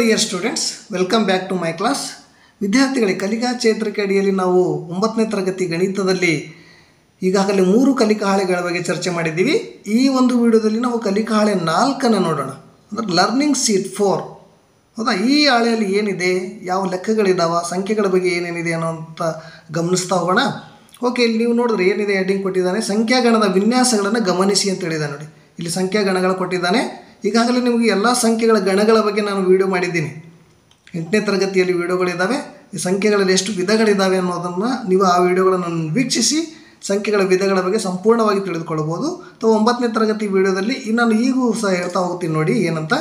dear students welcome back to my class ವಿದ್ಯಾರ್ಥಿಗಳಿಗೆ ಕಲಿಕಾ ಚೇತರಿಕೆ ಅಡಿಯಲ್ಲಿ ನಾವು ಒಂಬತ್ತನೇ ತರಗತಿ ಗಣಿತದಲ್ಲಿ ಈಗಾಗಲೇ ಮೂರು ಕಲಿಕಾ ಹಾಳೆಗಳ ಬಗ್ಗೆ ಚರ್ಚೆ ಮಾಡಿದ್ದೀವಿ ಈ ಒಂದು ವಿಡಿಯೋದಲ್ಲಿ ನಾವು ಕಲಿಕಾ ಹಾಳೆ ನಾಲ್ಕನ್ನು ನೋಡೋಣ ಅಂದರೆ ಲರ್ನಿಂಗ್ ಸೀಟ್ ಫೋರ್ ಹೌದಾ ಈ ಹಾಳೆಯಲ್ಲಿ ಏನಿದೆ ಯಾವ ಲೆಕ್ಕಗಳಿದ್ದಾವ ಸಂಖ್ಯೆಗಳ ಬಗ್ಗೆ ಏನೇನಿದೆ ಅನ್ನೋ ಅಂತ ಗಮನಿಸ್ತಾ ಹೋಗೋಣ ಓಕೆ ಇಲ್ಲಿ ನೀವು ನೋಡಿದ್ರೆ ಏನಿದೆ ಹೆಡ್ಡಿಂಗ್ ಕೊಟ್ಟಿದ್ದಾನೆ ಸಂಖ್ಯಾಗಣದ ವಿನ್ಯಾಸಗಳನ್ನು ಗಮನಿಸಿ ಅಂತ ಹೇಳಿದ್ದಾನೆ ನೋಡಿ ಇಲ್ಲಿ ಸಂಖ್ಯಾಗಣಗಳು ಕೊಟ್ಟಿದ್ದಾನೆ ಈಗಾಗಲೇ ನಿಮಗೆ ಎಲ್ಲ ಸಂಖ್ಯೆಗಳ ಗಣಗಳ ಬಗ್ಗೆ ನಾನು ವಿಡಿಯೋ ಮಾಡಿದ್ದೀನಿ ಎಂಟನೇ ತರಗತಿಯಲ್ಲಿ ವಿಡಿಯೋಗಳಿದ್ದಾವೆ ಈ ಸಂಖ್ಯೆಗಳಲ್ಲಿ ಎಷ್ಟು ವಿಧಗಳಿದ್ದಾವೆ ಅನ್ನೋದನ್ನು ನೀವು ಆ ವಿಡಿಯೋಗಳನ್ನು ವೀಕ್ಷಿಸಿ ಸಂಖ್ಯೆಗಳ ವಿಧಗಳ ಬಗ್ಗೆ ಸಂಪೂರ್ಣವಾಗಿ ತಿಳಿದುಕೊಳ್ಬೋದು ಅಥವಾ ಒಂಬತ್ತನೇ ತರಗತಿ ವಿಡಿಯೋದಲ್ಲಿ ಈ ನಾನು ಈಗೂ ಸಹ ಹೇಳ್ತಾ ಹೋಗ್ತೀನಿ ನೋಡಿ ಏನಂತ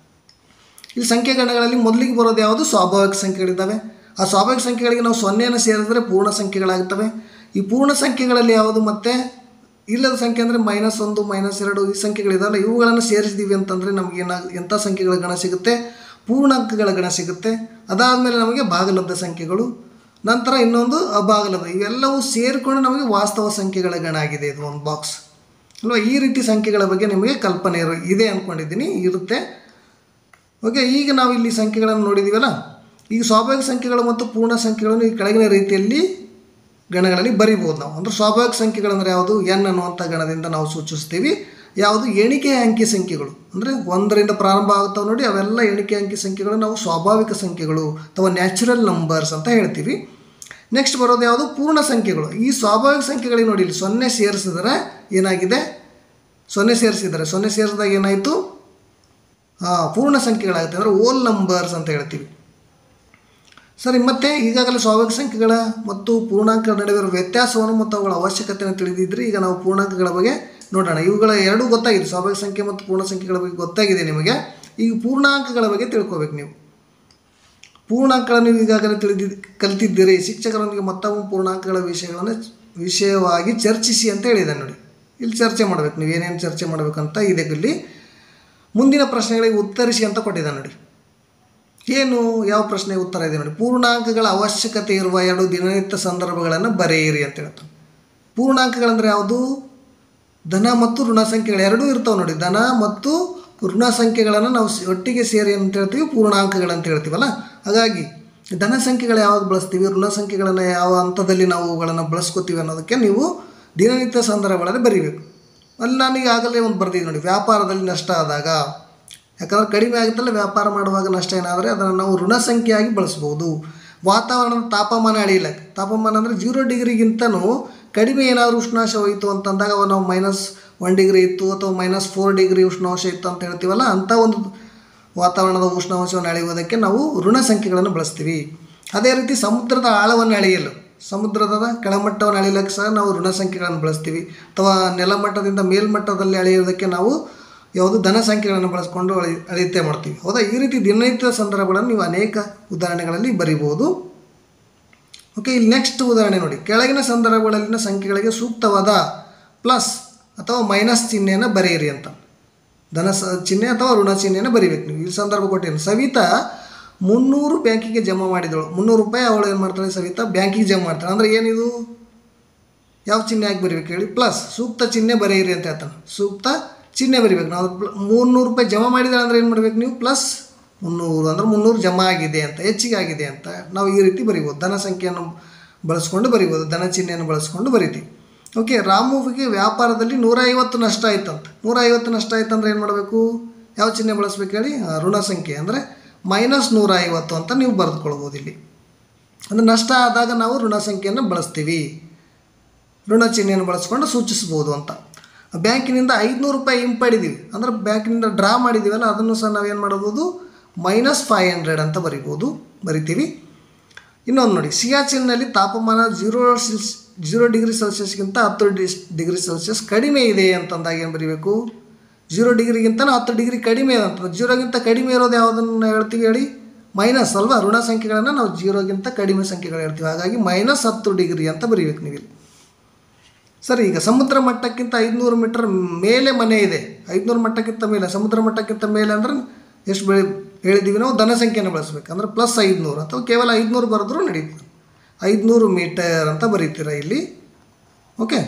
ಈ ಸಂಖ್ಯೆಗಣಗಳಲ್ಲಿ ಮೊದಲಿಗೆ ಬರೋದು ಯಾವುದು ಸ್ವಾಭಾವಿಕ ಸಂಖ್ಯೆಗಳಿದ್ದಾವೆ ಆ ಸ್ವಾಭಾವಿಕ ಸಂಖ್ಯೆಗಳಿಗೆ ನಾವು ಸೊನ್ನೆಯನ್ನು ಸೇರಿದ್ರೆ ಪೂರ್ಣ ಸಂಖ್ಯೆಗಳಾಗುತ್ತವೆ ಈ ಪೂರ್ಣ ಸಂಖ್ಯೆಗಳಲ್ಲಿ ಯಾವುದು ಮತ್ತೆ ಇಲ್ಲದ ಸಂಖ್ಯೆ ಅಂದರೆ ಮೈನಸ್ ಒಂದು ಮೈನಸ್ ಎರಡು ಈ ಸಂಖ್ಯೆಗಳಿದಾವಲ್ಲ ಇವುಗಳನ್ನು ಸೇರಿಸಿದ್ದೀವಿ ಅಂತಂದರೆ ನಮಗೆ ಏನಾಗ ಎಂಥ ಸಂಖ್ಯೆಗಳ ಗಣ ಸಿಗುತ್ತೆ ಪೂರ್ಣಾಂಕಗಳ ಗಣ ಸಿಗುತ್ತೆ ಅದಾದಮೇಲೆ ನಮಗೆ ಭಾಗಲಬ್ಧ ಸಂಖ್ಯೆಗಳು ನಂತರ ಇನ್ನೊಂದು ಅಭಾಗಲಬ್ಧ ಇವೆಲ್ಲವೂ ಸೇರಿಕೊಂಡು ನಮಗೆ ವಾಸ್ತವ ಸಂಖ್ಯೆಗಳ ಗಣ ಆಗಿದೆ ಇದು ಒಂದು ಬಾಕ್ಸ್ ಅಲ್ವಾ ಈ ರೀತಿ ಸಂಖ್ಯೆಗಳ ಬಗ್ಗೆ ನಿಮಗೆ ಕಲ್ಪನೆ ಇರೋ ಇದೆ ಅಂದ್ಕೊಂಡಿದ್ದೀನಿ ಇರುತ್ತೆ ಓಕೆ ಈಗ ನಾವು ಇಲ್ಲಿ ಸಂಖ್ಯೆಗಳನ್ನು ನೋಡಿದ್ದೀವಲ್ಲ ಈಗ ಸ್ವಾಭಾವಿಕ ಸಂಖ್ಯೆಗಳು ಮತ್ತು ಪೂರ್ಣ ಸಂಖ್ಯೆಗಳನ್ನು ಈ ಕೆಳಗಿನ ರೀತಿಯಲ್ಲಿ ಗಣಗಳಲ್ಲಿ ಬರಿಬೋದು ನಾವು ಅಂದರೆ ಸ್ವಾಭಾವಿಕ ಸಂಖ್ಯೆಗಳಂದರೆ ಯಾವುದು ಎನ್ ಅನ್ನುವಂಥ ಗಣದಿಂದ ನಾವು ಸೂಚಿಸ್ತೀವಿ ಯಾವುದು ಎಣಿಕೆ ಅಂಕಿ ಸಂಖ್ಯೆಗಳು ಅಂದರೆ ಒಂದರಿಂದ ಪ್ರಾರಂಭ ಆಗುತ್ತವೆ ನೋಡಿ ಅವೆಲ್ಲ ಎಣಿಕೆ ಅಂಕಿ ಸಂಖ್ಯೆಗಳು ನಾವು ಸ್ವಾಭಾವಿಕ ಸಂಖ್ಯೆಗಳು ಅಥವಾ ನ್ಯಾಚುರಲ್ ನಂಬರ್ಸ್ ಅಂತ ಹೇಳ್ತೀವಿ ನೆಕ್ಸ್ಟ್ ಬರೋದು ಯಾವುದು ಪೂರ್ಣ ಸಂಖ್ಯೆಗಳು ಈ ಸ್ವಾಭಾವಿಕ ಸಂಖ್ಯೆಗಳಿಗೆ ನೋಡಿ ಇಲ್ಲಿ ಸೊನ್ನೆ ಸೇರಿಸಿದರೆ ಏನಾಗಿದೆ ಸೊನ್ನೆ ಸೇರಿಸಿದರೆ ಸೊನ್ನೆ ಸೇರಿಸಿದಾಗ ಏನಾಯಿತು ಹಾಂ ಪೂರ್ಣ ಸಂಖ್ಯೆಗಳಾಗುತ್ತೆ ಅಂದರೆ ಓಲ್ ನಂಬರ್ಸ್ ಅಂತ ಹೇಳ್ತೀವಿ ಸರಿ ಮತ್ತೆ ಈಗಾಗಲೇ ಸ್ವಾಭಾವಿಕ ಸಂಖ್ಯೆಗಳ ಮತ್ತು ಪೂರ್ಣಾಂಕಗಳ ನಡುವೆ ಇರುವ ವ್ಯತ್ಯಾಸವನ್ನು ಮತ್ತು ಅವುಗಳ ಅವಶ್ಯಕತೆಯನ್ನು ತಿಳಿದಿದ್ದರೆ ಈಗ ನಾವು ಪೂರ್ಣಾಂಕಗಳ ಬಗ್ಗೆ ನೋಡೋಣ ಇವುಗಳ ಎರಡೂ ಗೊತ್ತಾಗಿದೆ ಸ್ವಾಭಾವಿಕ ಸಂಖ್ಯೆ ಮತ್ತು ಪೂರ್ಣ ಸಂಖ್ಯೆಗಳ ಬಗ್ಗೆ ಗೊತ್ತಾಗಿದೆ ನಿಮಗೆ ಈಗ ಪೂರ್ಣಾಂಕಗಳ ಬಗ್ಗೆ ತಿಳ್ಕೊಬೇಕು ನೀವು ಪೂರ್ಣಾಂಕಗಳನ್ನು ನೀವು ಈಗಾಗಲೇ ತಿಳಿದಿದ್ದು ಕಲಿತಿದ್ದೀರಿ ಶಿಕ್ಷಕರೊಂದಿಗೆ ಮತ್ತೊಮ್ಮೆ ಪೂರ್ಣಾಂಕಗಳ ವಿಷಯಗಳನ್ನು ವಿಷಯವಾಗಿ ಚರ್ಚಿಸಿ ಅಂತ ಹೇಳಿದ್ದಾನೆ ನೋಡಿ ಇಲ್ಲಿ ಚರ್ಚೆ ಮಾಡಬೇಕು ನೀವು ಏನೇನು ಚರ್ಚೆ ಮಾಡಬೇಕಂತ ಇದೆ ಇಲ್ಲಿ ಮುಂದಿನ ಪ್ರಶ್ನೆಗಳಿಗೆ ಉತ್ತರಿಸಿ ಅಂತ ಕೊಟ್ಟಿದ್ದಾನೆ ನೋಡಿ ಏನು ಯಾವ ಪ್ರಶ್ನೆಗೆ ಉತ್ತರ ಇದೆ ನೋಡಿ ಪೂರ್ಣಾಂಕಗಳ ಅವಶ್ಯಕತೆ ಇರುವ ಎರಡು ದಿನನಿತ್ಯ ಸಂದರ್ಭಗಳನ್ನು ಬರೆಯಿರಿ ಅಂತ ಹೇಳ್ತಾನೆ ಪೂರ್ಣಾಂಕಗಳಂದರೆ ಯಾವುದು ಧನ ಮತ್ತು ಋಣ ಸಂಖ್ಯೆಗಳು ಎರಡೂ ಇರ್ತಾವೆ ನೋಡಿ ಧನ ಮತ್ತು ಋಣ ಸಂಖ್ಯೆಗಳನ್ನು ನಾವು ಸ್- ಒಟ್ಟಿಗೆ ಸೇರಿ ಅಂತ ಹೇಳ್ತೀವಿ ಪೂರ್ಣಾಂಕಗಳಂತ ಹೇಳ್ತೀವಲ್ಲ ಹಾಗಾಗಿ ಧನ ಸಂಖ್ಯೆಗಳು ಯಾವಾಗ ಬಳಸ್ತೀವಿ ಋಣ ಸಂಖ್ಯೆಗಳನ್ನು ಯಾವ ಹಂತದಲ್ಲಿ ನಾವು ಅವುಗಳನ್ನು ಬಳಸ್ಕೋತೀವಿ ಅನ್ನೋದಕ್ಕೆ ನೀವು ದಿನನಿತ್ಯ ಸಂದರ್ಭಗಳಲ್ಲಿ ಬರೀಬೇಕು ಅಲ್ಲಿ ನಾನು ಈಗಾಗಲೇ ಒಂದು ಬರ್ದಿದ್ದೀನಿ ನೋಡಿ ವ್ಯಾಪಾರದಲ್ಲಿ ನಷ್ಟ ಆದಾಗ ಯಾಕಂದ್ರೆ ಕಡಿಮೆ ಆಗುತ್ತಲ್ಲ ವ್ಯಾಪಾರ ಮಾಡುವಾಗ ನಷ್ಟ ಏನಾದರೆ ಅದನ್ನು ನಾವು ಋಣ ಸಂಖ್ಯೆಯಾಗಿ ಬಳಸ್ಬೋದು ವಾತಾವರಣದ ತಾಪಮಾನ ಅಳಿಯಲಕ್ಕೆ ತಾಪಮಾನ ಅಂದರೆ ಜೀರೋ ಡಿಗ್ರಿಗಿಂತನೂ ಕಡಿಮೆ ಏನಾದರೂ ಉಷ್ಣಾಂಶ ಹೋಯಿತು ಅಂತಂದಾಗ ಅವಾಗ ನಾವು ಮೈನಸ್ ಒನ್ ಡಿಗ್ರಿ ಇತ್ತು ಅಥವಾ ಮೈನಸ್ ಫೋರ್ ಡಿಗ್ರಿ ಉಷ್ಣಾಂಶ ಇತ್ತು ಅಂತ ಹೇಳ್ತೀವಲ್ಲ ಅಂಥ ಒಂದು ವಾತಾವರಣದ ಉಷ್ಣಾಂಶವನ್ನು ಅಳೆಯುವುದಕ್ಕೆ ನಾವು ಋಣ ಸಂಖ್ಯೆಗಳನ್ನು ಬಳಸ್ತೀವಿ ಅದೇ ರೀತಿ ಸಮುದ್ರದ ಆಳವನ್ನು ಅಳೆಯಲು ಸಮುದ್ರದ ಕೆಳಮಟ್ಟವನ್ನು ಅಳೆಯಲಿಕ್ಕೆ ಸಹ ನಾವು ಋಣ ಸಂಖ್ಯೆಗಳನ್ನು ಬಳಸ್ತೀವಿ ಅಥವಾ ನೆಲಮಟ್ಟದಿಂದ ಮೇಲ್ಮಟ್ಟದಲ್ಲಿ ಅಳೆಯುವುದಕ್ಕೆ ನಾವು ಯಾವುದು ಧನ ಸಂಖ್ಯೆಗಳನ್ನು ಬಳಸ್ಕೊಂಡು ಅಳಿ ಅಳಿತೆ ಮಾಡ್ತೀವಿ ಹೌದಾ ಈ ರೀತಿ ದಿನನಿತ್ಯ ಸಂದರ್ಭಗಳನ್ನು ನೀವು ಅನೇಕ ಉದಾಹರಣೆಗಳಲ್ಲಿ ಬರಿಬೋದು ಓಕೆ ಇಲ್ಲಿ ನೆಕ್ಸ್ಟ್ ಉದಾಹರಣೆ ನೋಡಿ ಕೆಳಗಿನ ಸಂದರ್ಭಗಳಲ್ಲಿನ ಸಂಖ್ಯೆಗಳಿಗೆ ಸೂಕ್ತವಾದ ಪ್ಲಸ್ ಅಥವಾ ಮೈನಸ್ ಚಿಹ್ನೆಯನ್ನು ಬರೆಯಿರಿ ಅಂತ ಧನ ಸ ಚಿಹ್ನೆ ಅಥವಾ ಋಣ ಚಿಹ್ನೆಯನ್ನು ಬರಿಬೇಕು ನೀವು ಈ ಸಂದರ್ಭ ಕೊಟ್ಟಿದ್ದೀನಿ ಸವಿತಾ ಮುನ್ನೂರು ಬ್ಯಾಂಕಿಗೆ ಜಮಾ ಮಾಡಿದಳು ಮುನ್ನೂರು ರೂಪಾಯಿ ಅವಳು ಏನು ಮಾಡ್ತಾಳೆ ಸವಿತಾ ಬ್ಯಾಂಕಿಗೆ ಜಮಾ ಮಾಡ್ತಾಳೆ ಅಂದರೆ ಏನಿದು ಯಾವ ಚಿಹ್ನೆ ಹಾಕಿ ಬರಿಬೇಕು ಹೇಳಿ ಪ್ಲಸ್ ಸೂಕ್ತ ಚಿಹ್ನೆ ಬರೆಯಿರಿ ಅಂತ ಹೇಳ್ತಾನೆ ಸೂಕ್ತ ಚಿಹ್ನೆ ಬರಿಬೇಕು ನಾವು ಪ್ಲ ಮುನ್ನೂರು ರೂಪಾಯಿ ಜಮಾ ಮಾಡಿದಾಳೆ ಅಂದರೆ ಏನು ಮಾಡ್ಬೇಕು ನೀವು ಪ್ಲಸ್ ಮುನ್ನೂರು ಅಂದರೆ ಮುನ್ನೂರು ಜಮಾ ಆಗಿದೆ ಅಂತ ಹೆಚ್ಚಿಗೆ ಆಗಿದೆ ಅಂತ ನಾವು ಈ ರೀತಿ ಬರಿಬೋದು ಧನ ಸಂಖ್ಯೆಯನ್ನು ಬಳಸ್ಕೊಂಡು ಬರಿಬೋದು ಧನ ಚಿಹ್ನೆಯನ್ನು ಬಳಸ್ಕೊಂಡು ಬರಿತೀವಿ ಓಕೆ ರಾಮುವಿಗೆ ವ್ಯಾಪಾರದಲ್ಲಿ ನೂರ ಐವತ್ತು ನಷ್ಟ ಆಯ್ತಂತ ನೂರ ಐವತ್ತು ನಷ್ಟ ಆಯ್ತು ಅಂದರೆ ಏನು ಮಾಡಬೇಕು ಯಾವ ಚಿಹ್ನೆ ಬಳಸ್ಬೇಕು ಹೇಳಿ ಆ, ಋಣ ಸಂಖ್ಯೆ ಅಂದರೆ ಮೈನಸ್ ನೂರ ಐವತ್ತು ಅಂತ ನೀವು ಬರೆದುಕೊಳ್ಬೋದು ಇಲ್ಲಿ ಅಂದರೆ ನಷ್ಟ ಆದಾಗ ನಾವು ಋಣ ಸಂಖ್ಯೆಯನ್ನು ಬಳಸ್ತೀವಿ ಋಣ ಚಿಹ್ನೆಯನ್ನು ಬಳಸ್ಕೊಂಡು ಸೂಚಿಸ್ಬೋದು ಅಂತ ಬ್ಯಾಂಕಿನಿಂದ ಐದುನೂರು ರೂಪಾಯಿ ಹಿಂಪಡಿದೀವಿ ಅಂದರೆ ಬ್ಯಾಂಕಿನಿಂದ ಡ್ರಾ ಮಾಡಿದ್ದೀವಲ್ಲ ಅದನ್ನು ಸಹ ನಾವೇನು ಮಾಡ್ಬೋದು ಮೈನಸ್ ಫೈವ್ ಹಂಡ್ರೆಡ್ ಅಂತ ಬರಿಬೋದು ಬರಿತೀವಿ ಇನ್ನೊಂದು ನೋಡಿ ಸಿಯಾಚಿನ್ನಲ್ಲಿ ತಾಪಮಾನ ಜೀರೋ ಸೆಲ್ಸ್ ಜೀರೋ ಡಿಗ್ರಿ ಸೆಲ್ಸಿಯಸ್ಗಿಂತ ಹತ್ತು ಡಿಸ್ ಡಿಗ್ರಿ ಸೆಲ್ಸಿಯಸ್ ಕಡಿಮೆ ಇದೆ ಅಂತಂದಾಗ ಏನು ಬರೀಬೇಕು ಜೀರೋ ಡಿಗ್ರಿಗಿಂತ ಹತ್ತು ಡಿಗ್ರಿ ಕಡಿಮೆ ಇದೆ ಅಂತ ಜೀರೋಗಿಂತ ಕಡಿಮೆ ಇರೋದು ಯಾವುದನ್ನು ಹೇಳ್ತೀವಿ ಹೇಳಿ ಮೈನಸ್ ಅಲ್ವಾ ಋಣ ಸಂಖ್ಯೆಗಳನ್ನು ನಾವು ಜೀರೋಗಿಂತ ಕಡಿಮೆ ಸಂಖ್ಯೆಗಳು ಹೇಳ್ತೀವಿ ಹಾಗಾಗಿ ಮೈನಸ್ ಹತ್ತು ಡಿಗ್ರಿ ಅಂತ ಬರೀಬೇಕು ನೀವು ಇಲ್ಲಿ ಸರಿ ಈಗ ಸಮುದ್ರ ಮಟ್ಟಕ್ಕಿಂತ ಐದುನೂರು ಮೀಟರ್ ಮೇಲೆ ಮನೆ ಇದೆ ಐದುನೂರು ಮಟ್ಟಕ್ಕಿಂತ ಮೇಲೆ ಸಮುದ್ರ ಮಟ್ಟಕ್ಕಿಂತ ಮೇಲೆ ಅಂದ್ರೆ ಎಷ್ಟು ಬೆಳೆ ಹೇಳಿದ್ದೀವಿ ನಾವು ಧನ ಸಂಖ್ಯೆಯನ್ನು ಬಳಸ್ಬೇಕು ಅಂದರೆ ಪ್ಲಸ್ ಐದುನೂರು ಅಥವಾ ಕೇವಲ ಐದುನೂರು ಬರೆದ್ರೂ ನಡೀತದೆ ಐದುನೂರು ಮೀಟರ್ ಅಂತ ಬರೀತೀರ ಇಲ್ಲಿ ಓಕೆ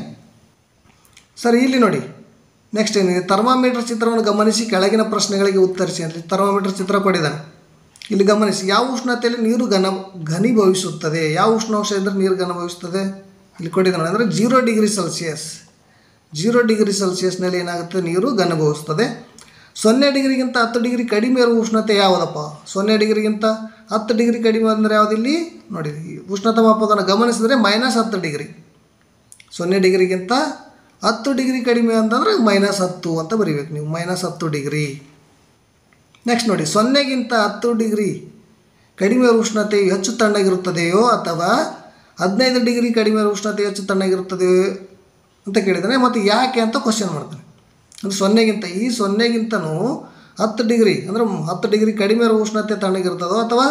ಸರಿ ಇಲ್ಲಿ ನೋಡಿ ನೆಕ್ಸ್ಟ್ ಏನಿದೆ ಥರ್ಮಾಮೀಟರ್ ಚಿತ್ರವನ್ನು ಗಮನಿಸಿ ಕೆಳಗಿನ ಪ್ರಶ್ನೆಗಳಿಗೆ ಉತ್ತರಿಸಿ ಅಂದರೆ ಥರ್ಮಾಮೀಟರ್ ಚಿತ್ರ ಕೊಟ್ಟಿದ್ದಾನೆ ಇಲ್ಲಿ ಗಮನಿಸಿ ಯಾವ ಉಷ್ಣತೆಯಲ್ಲಿ ನೀರು ಘನ ಘನೀಭವಿಸುತ್ತದೆ ಯಾವ ಉಷ್ಣಾಂಶ ಇದ್ದರೆ ನೀರು ಘನಭವಿಸುತ್ತದೆ ಇಲ್ಲಿ ಕೊಟ್ಟಿದ್ದಾನೆ ಅಂದರೆ zero degree Celsius zero degree ಸೆಲ್ಸಿಯಸ್ನಲ್ಲಿ ಏನಾಗುತ್ತೆ ನೀರು ಘನಭವಿಸ್ತದೆ ಸೊನ್ನೆ ಡಿಗ್ರಿಗಿಂತ ಹತ್ತು ಡಿಗ್ರಿ ಕಡಿಮೆ ಇರುವ ಉಷ್ಣತೆ ಯಾವುದಪ್ಪ ಸೊನ್ನೆ ಡಿಗ್ರಿಗಿಂತ ಹತ್ತು ಡಿಗ್ರಿ ಕಡಿಮೆ ಅಂದರೆ ಯಾವುದಿಲ್ಲಿ ನೋಡಿ ಈ ಉಷ್ಣತಾ ಮಾಪಕವನ್ನು ಗಮನಿಸಿದರೆ ಮೈನಸ್ ಹತ್ತು ಡಿಗ್ರಿ ಸೊನ್ನೆ ಡಿಗ್ರಿಗಿಂತ ಹತ್ತು ಡಿಗ್ರಿ ಕಡಿಮೆ ಅಂತಂದರೆ ಮೈನಸ್ ಹತ್ತು ಅಂತ ಬರೀಬೇಕು ನೀವು ಮೈನಸ್ ಹತ್ತು ಡಿಗ್ರಿ ನೆಕ್ಸ್ಟ್ ನೋಡಿ ಸೊನ್ನೆಗಿಂತ ಹತ್ತು ಡಿಗ್ರಿ ಕಡಿಮೆ ಉಷ್ಣತೆಯು ಹೆಚ್ಚು ತಣ್ಣಗಿರುತ್ತದೆಯೋ ಅಥವಾ ಹದಿನೈದು ಡಿಗ್ರಿ ಕಡಿಮೆ ಉಷ್ಣತೆ ಹೆಚ್ಚು ತಣ್ಣಗಿರುತ್ತದೆಯೋ ಅಂತ ಕೇಳಿದ್ದಾನೆ ಮತ್ತು ಯಾಕೆ ಅಂತ ಕ್ವಶನ್ ಮಾಡ್ತಾನೆ ಅಂದರೆ ಸೊನ್ನೆಗಿಂತ ಈ ಸೊನ್ನೆಗಿಂತನೂ ಹತ್ತು ಡಿಗ್ರಿ ಅಂದರೆ ಹತ್ತು ಡಿಗ್ರಿ ಕಡಿಮೆ ಇರೋ ಉಷ್ಣತೆ ತಣ್ಣಗಿರ್ತದೋ ಅಥವಾ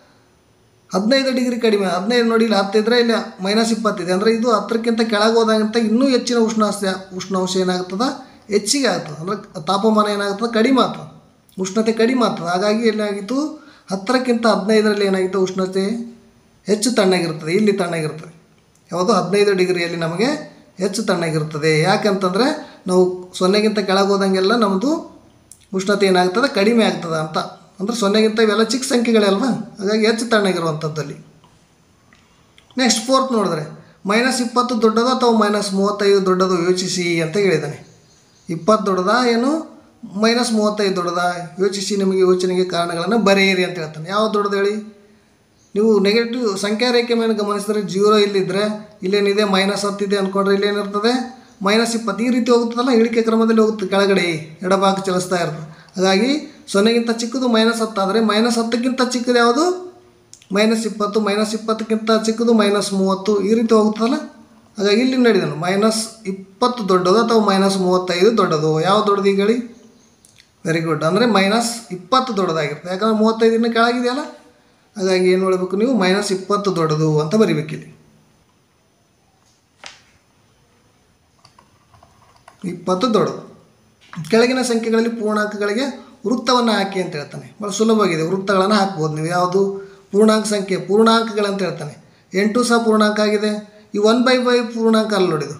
ಹದಿನೈದು ಡಿಗ್ರಿ ಕಡಿಮೆ ಹದಿನೈದು ನೋಡಿ ಇಲ್ಲಿ ಹತ್ತಿದ್ರೆ ಇಲ್ಲಿ ಮೈನಸ್ ಇಪ್ಪತ್ತಿದೆ ಅಂದರೆ ಇದು ಹತ್ತಕ್ಕಿಂತ ಕೆಳಗೆ ಹೋದಾಗಂತ ಇನ್ನೂ ಹೆಚ್ಚಿನ ಉಷ್ಣಾಂಶ ಉಷ್ಣಾಂಶ ಏನಾಗ್ತದೆ ಹೆಚ್ಚಿಗೆ ಆಗ್ತದೆ ಅಂದರೆ ತಾಪಮಾನ ಏನಾಗ್ತದೆ ಕಡಿಮೆ ಆಗ್ತದೆ ಉಷ್ಣತೆ ಕಡಿಮೆ ಆಗ್ತದೆ ಹಾಗಾಗಿ ಏನಾಗಿತ್ತು ಹತ್ತರಕ್ಕಿಂತ ಹದಿನೈದರಲ್ಲಿ ಏನಾಗಿತ್ತು ಉಷ್ಣತೆ ಹೆಚ್ಚು ತಣ್ಣಗಿರ್ತದೆ ಇಲ್ಲಿ ತಣ್ಣಗಿರ್ತದೆ ಯಾವುದು ಹದಿನೈದು ಡಿಗ್ರಿಯಲ್ಲಿ ನಮಗೆ ಹೆಚ್ಚು ತಣ್ಣಗಿರ್ತದೆ ಯಾಕಂತಂದರೆ ನಾವು ಸೊನ್ನೆಗಿಂತ ಕೆಳಗೆ ಹೋದಂಗೆಲ್ಲ ನಮ್ಮದು ಉಷ್ಣತೆ ಏನಾಗ್ತದೆ ಕಡಿಮೆ ಆಗ್ತದೆ ಅಂತ ಅಂದರೆ ಸೊನ್ನೆಗಿಂತ ಇವೆಲ್ಲ ಚಿಕ್ಕ ಸಂಖ್ಯೆಗಳಲ್ವಾ ಹಾಗಾಗಿ ಹೆಚ್ಚು ತಣ್ಣಗಿರುವಂಥದ್ದಲ್ಲಿ ನೆಕ್ಸ್ಟ್ ಫೋರ್ತ್ ನೋಡಿದ್ರೆ ಮೈನಸ್ ಇಪ್ಪತ್ತು ದೊಡ್ಡದು ಅಥವಾ ಮೈನಸ್ ಮೂವತ್ತೈದು ದೊಡ್ಡದು ಯೋಚಿಸಿ ಅಂತ ಹೇಳಿದ್ದಾನೆ ಇಪ್ಪತ್ತು ದೊಡ್ಡದಾ ಏನು ಮೈನಸ್ ಮೂವತ್ತೈದು ದೊಡ್ಡದಾ ಯೋಚಿಸಿ ನಿಮಗೆ ಯೋಚನೆಗೆ ಕಾರಣಗಳನ್ನು ಬರೆಯಿರಿ ಅಂತ ಹೇಳ್ತಾನೆ ಯಾವ ದೊಡ್ಡದು ಹೇಳಿ ನೀವು ನೆಗೆಟಿವ್ ಸಂಖ್ಯಾ ರೇಖೆ ಮೇಲೆ ಗಮನಿಸಿದ್ರೆ ಜೀರೋ ಇಲ್ಲಿದ್ದರೆ ಇಲ್ಲೇನಿದೆ ಮೈನಸ್ ಹತ್ತಿದೆ ಅಂದ್ಕೊಂಡ್ರೆ ಇಲ್ಲೇನಿರ್ತದೆ ಮೈನಸ್ ಇಪ್ಪತ್ತು ಈ ರೀತಿ ಹೋಗ್ತದಲ್ಲ ಇಳಿಕೆ ಕ್ರಮದಲ್ಲಿ ಹೋಗುತ್ತೆ ಕೆಳಗಡೆ ಎಡಭಾಗ ಚಲಿಸ್ತಾ ಇರ್ತದೆ ಹಾಗಾಗಿ ಸೊನ್ನೆಗಿಂತ ಚಿಕ್ಕದು ಮೈನಸ್ ಹತ್ತಾದರೆ ಮೈನಸ್ ಹತ್ತಕ್ಕಿಂತ ಚಿಕ್ಕದು ಯಾವುದು ಮೈನಸ್ ಇಪ್ಪತ್ತು ಮೈನಸ್ ಇಪ್ಪತ್ತಕ್ಕಿಂತ ಚಿಕ್ಕದು ಮೈನಸ್ ಮೂವತ್ತು ಈ ರೀತಿ ಹೋಗ್ತದಲ್ಲ ಹಾಗಾಗಿ ಇಲ್ಲಿ ನಡೆದನು ಮೈನಸ್ ಇಪ್ಪತ್ತು ದೊಡ್ಡದು ಅಥವಾ ಮೈನಸ್ ಮೂವತ್ತೈದು ದೊಡ್ಡದು ಯಾವ ದೊಡ್ಡದು ಈಗ ಹೇಳಿ ವೆರಿ ಗುಡ್ ಅಂದರೆ ಮೈನಸ್ ಇಪ್ಪತ್ತು ದೊಡ್ಡದಾಗಿರುತ್ತೆ ಯಾಕಂದರೆ ಮೂವತ್ತೈದು ಇನ್ನು ಕೆಳಗಿದೆಯಲ್ಲ ಹಾಗಾಗಿ ಏನು ಮಾಡಬೇಕು ನೀವು ಮೈನಸ್ ಇಪ್ಪತ್ತು ದೊಡ್ಡದು ಅಂತ ಬರಿಬೇಕಿಲ್ಲಿ ಇಪ್ಪತ್ತು ದೊಡ್ಡದು ಕೆಳಗಿನ ಸಂಖ್ಯೆಗಳಲ್ಲಿ ಪೂರ್ಣಾಂಕಗಳಿಗೆ ವೃತ್ತವನ್ನು ಹಾಕಿ ಅಂತ ಹೇಳ್ತಾನೆ ಭಾಳ ಸುಲಭವಾಗಿದೆ ವೃತ್ತಗಳನ್ನು ಹಾಕ್ಬೋದು ನೀವು ಯಾವುದು ಪೂರ್ಣಾಂಕ ಸಂಖ್ಯೆ ಪೂರ್ಣಾಂಕಗಳಂತ ಹೇಳ್ತಾನೆ ಎಂಟು ಸಹ ಪೂರ್ಣಾಂಕ ಆಗಿದೆ ಈ ಒನ್ ಬೈ ಫೈವ್ ಪೂರ್ಣಾಂಕ ಅಲ್ಲ ನೋಡಿದು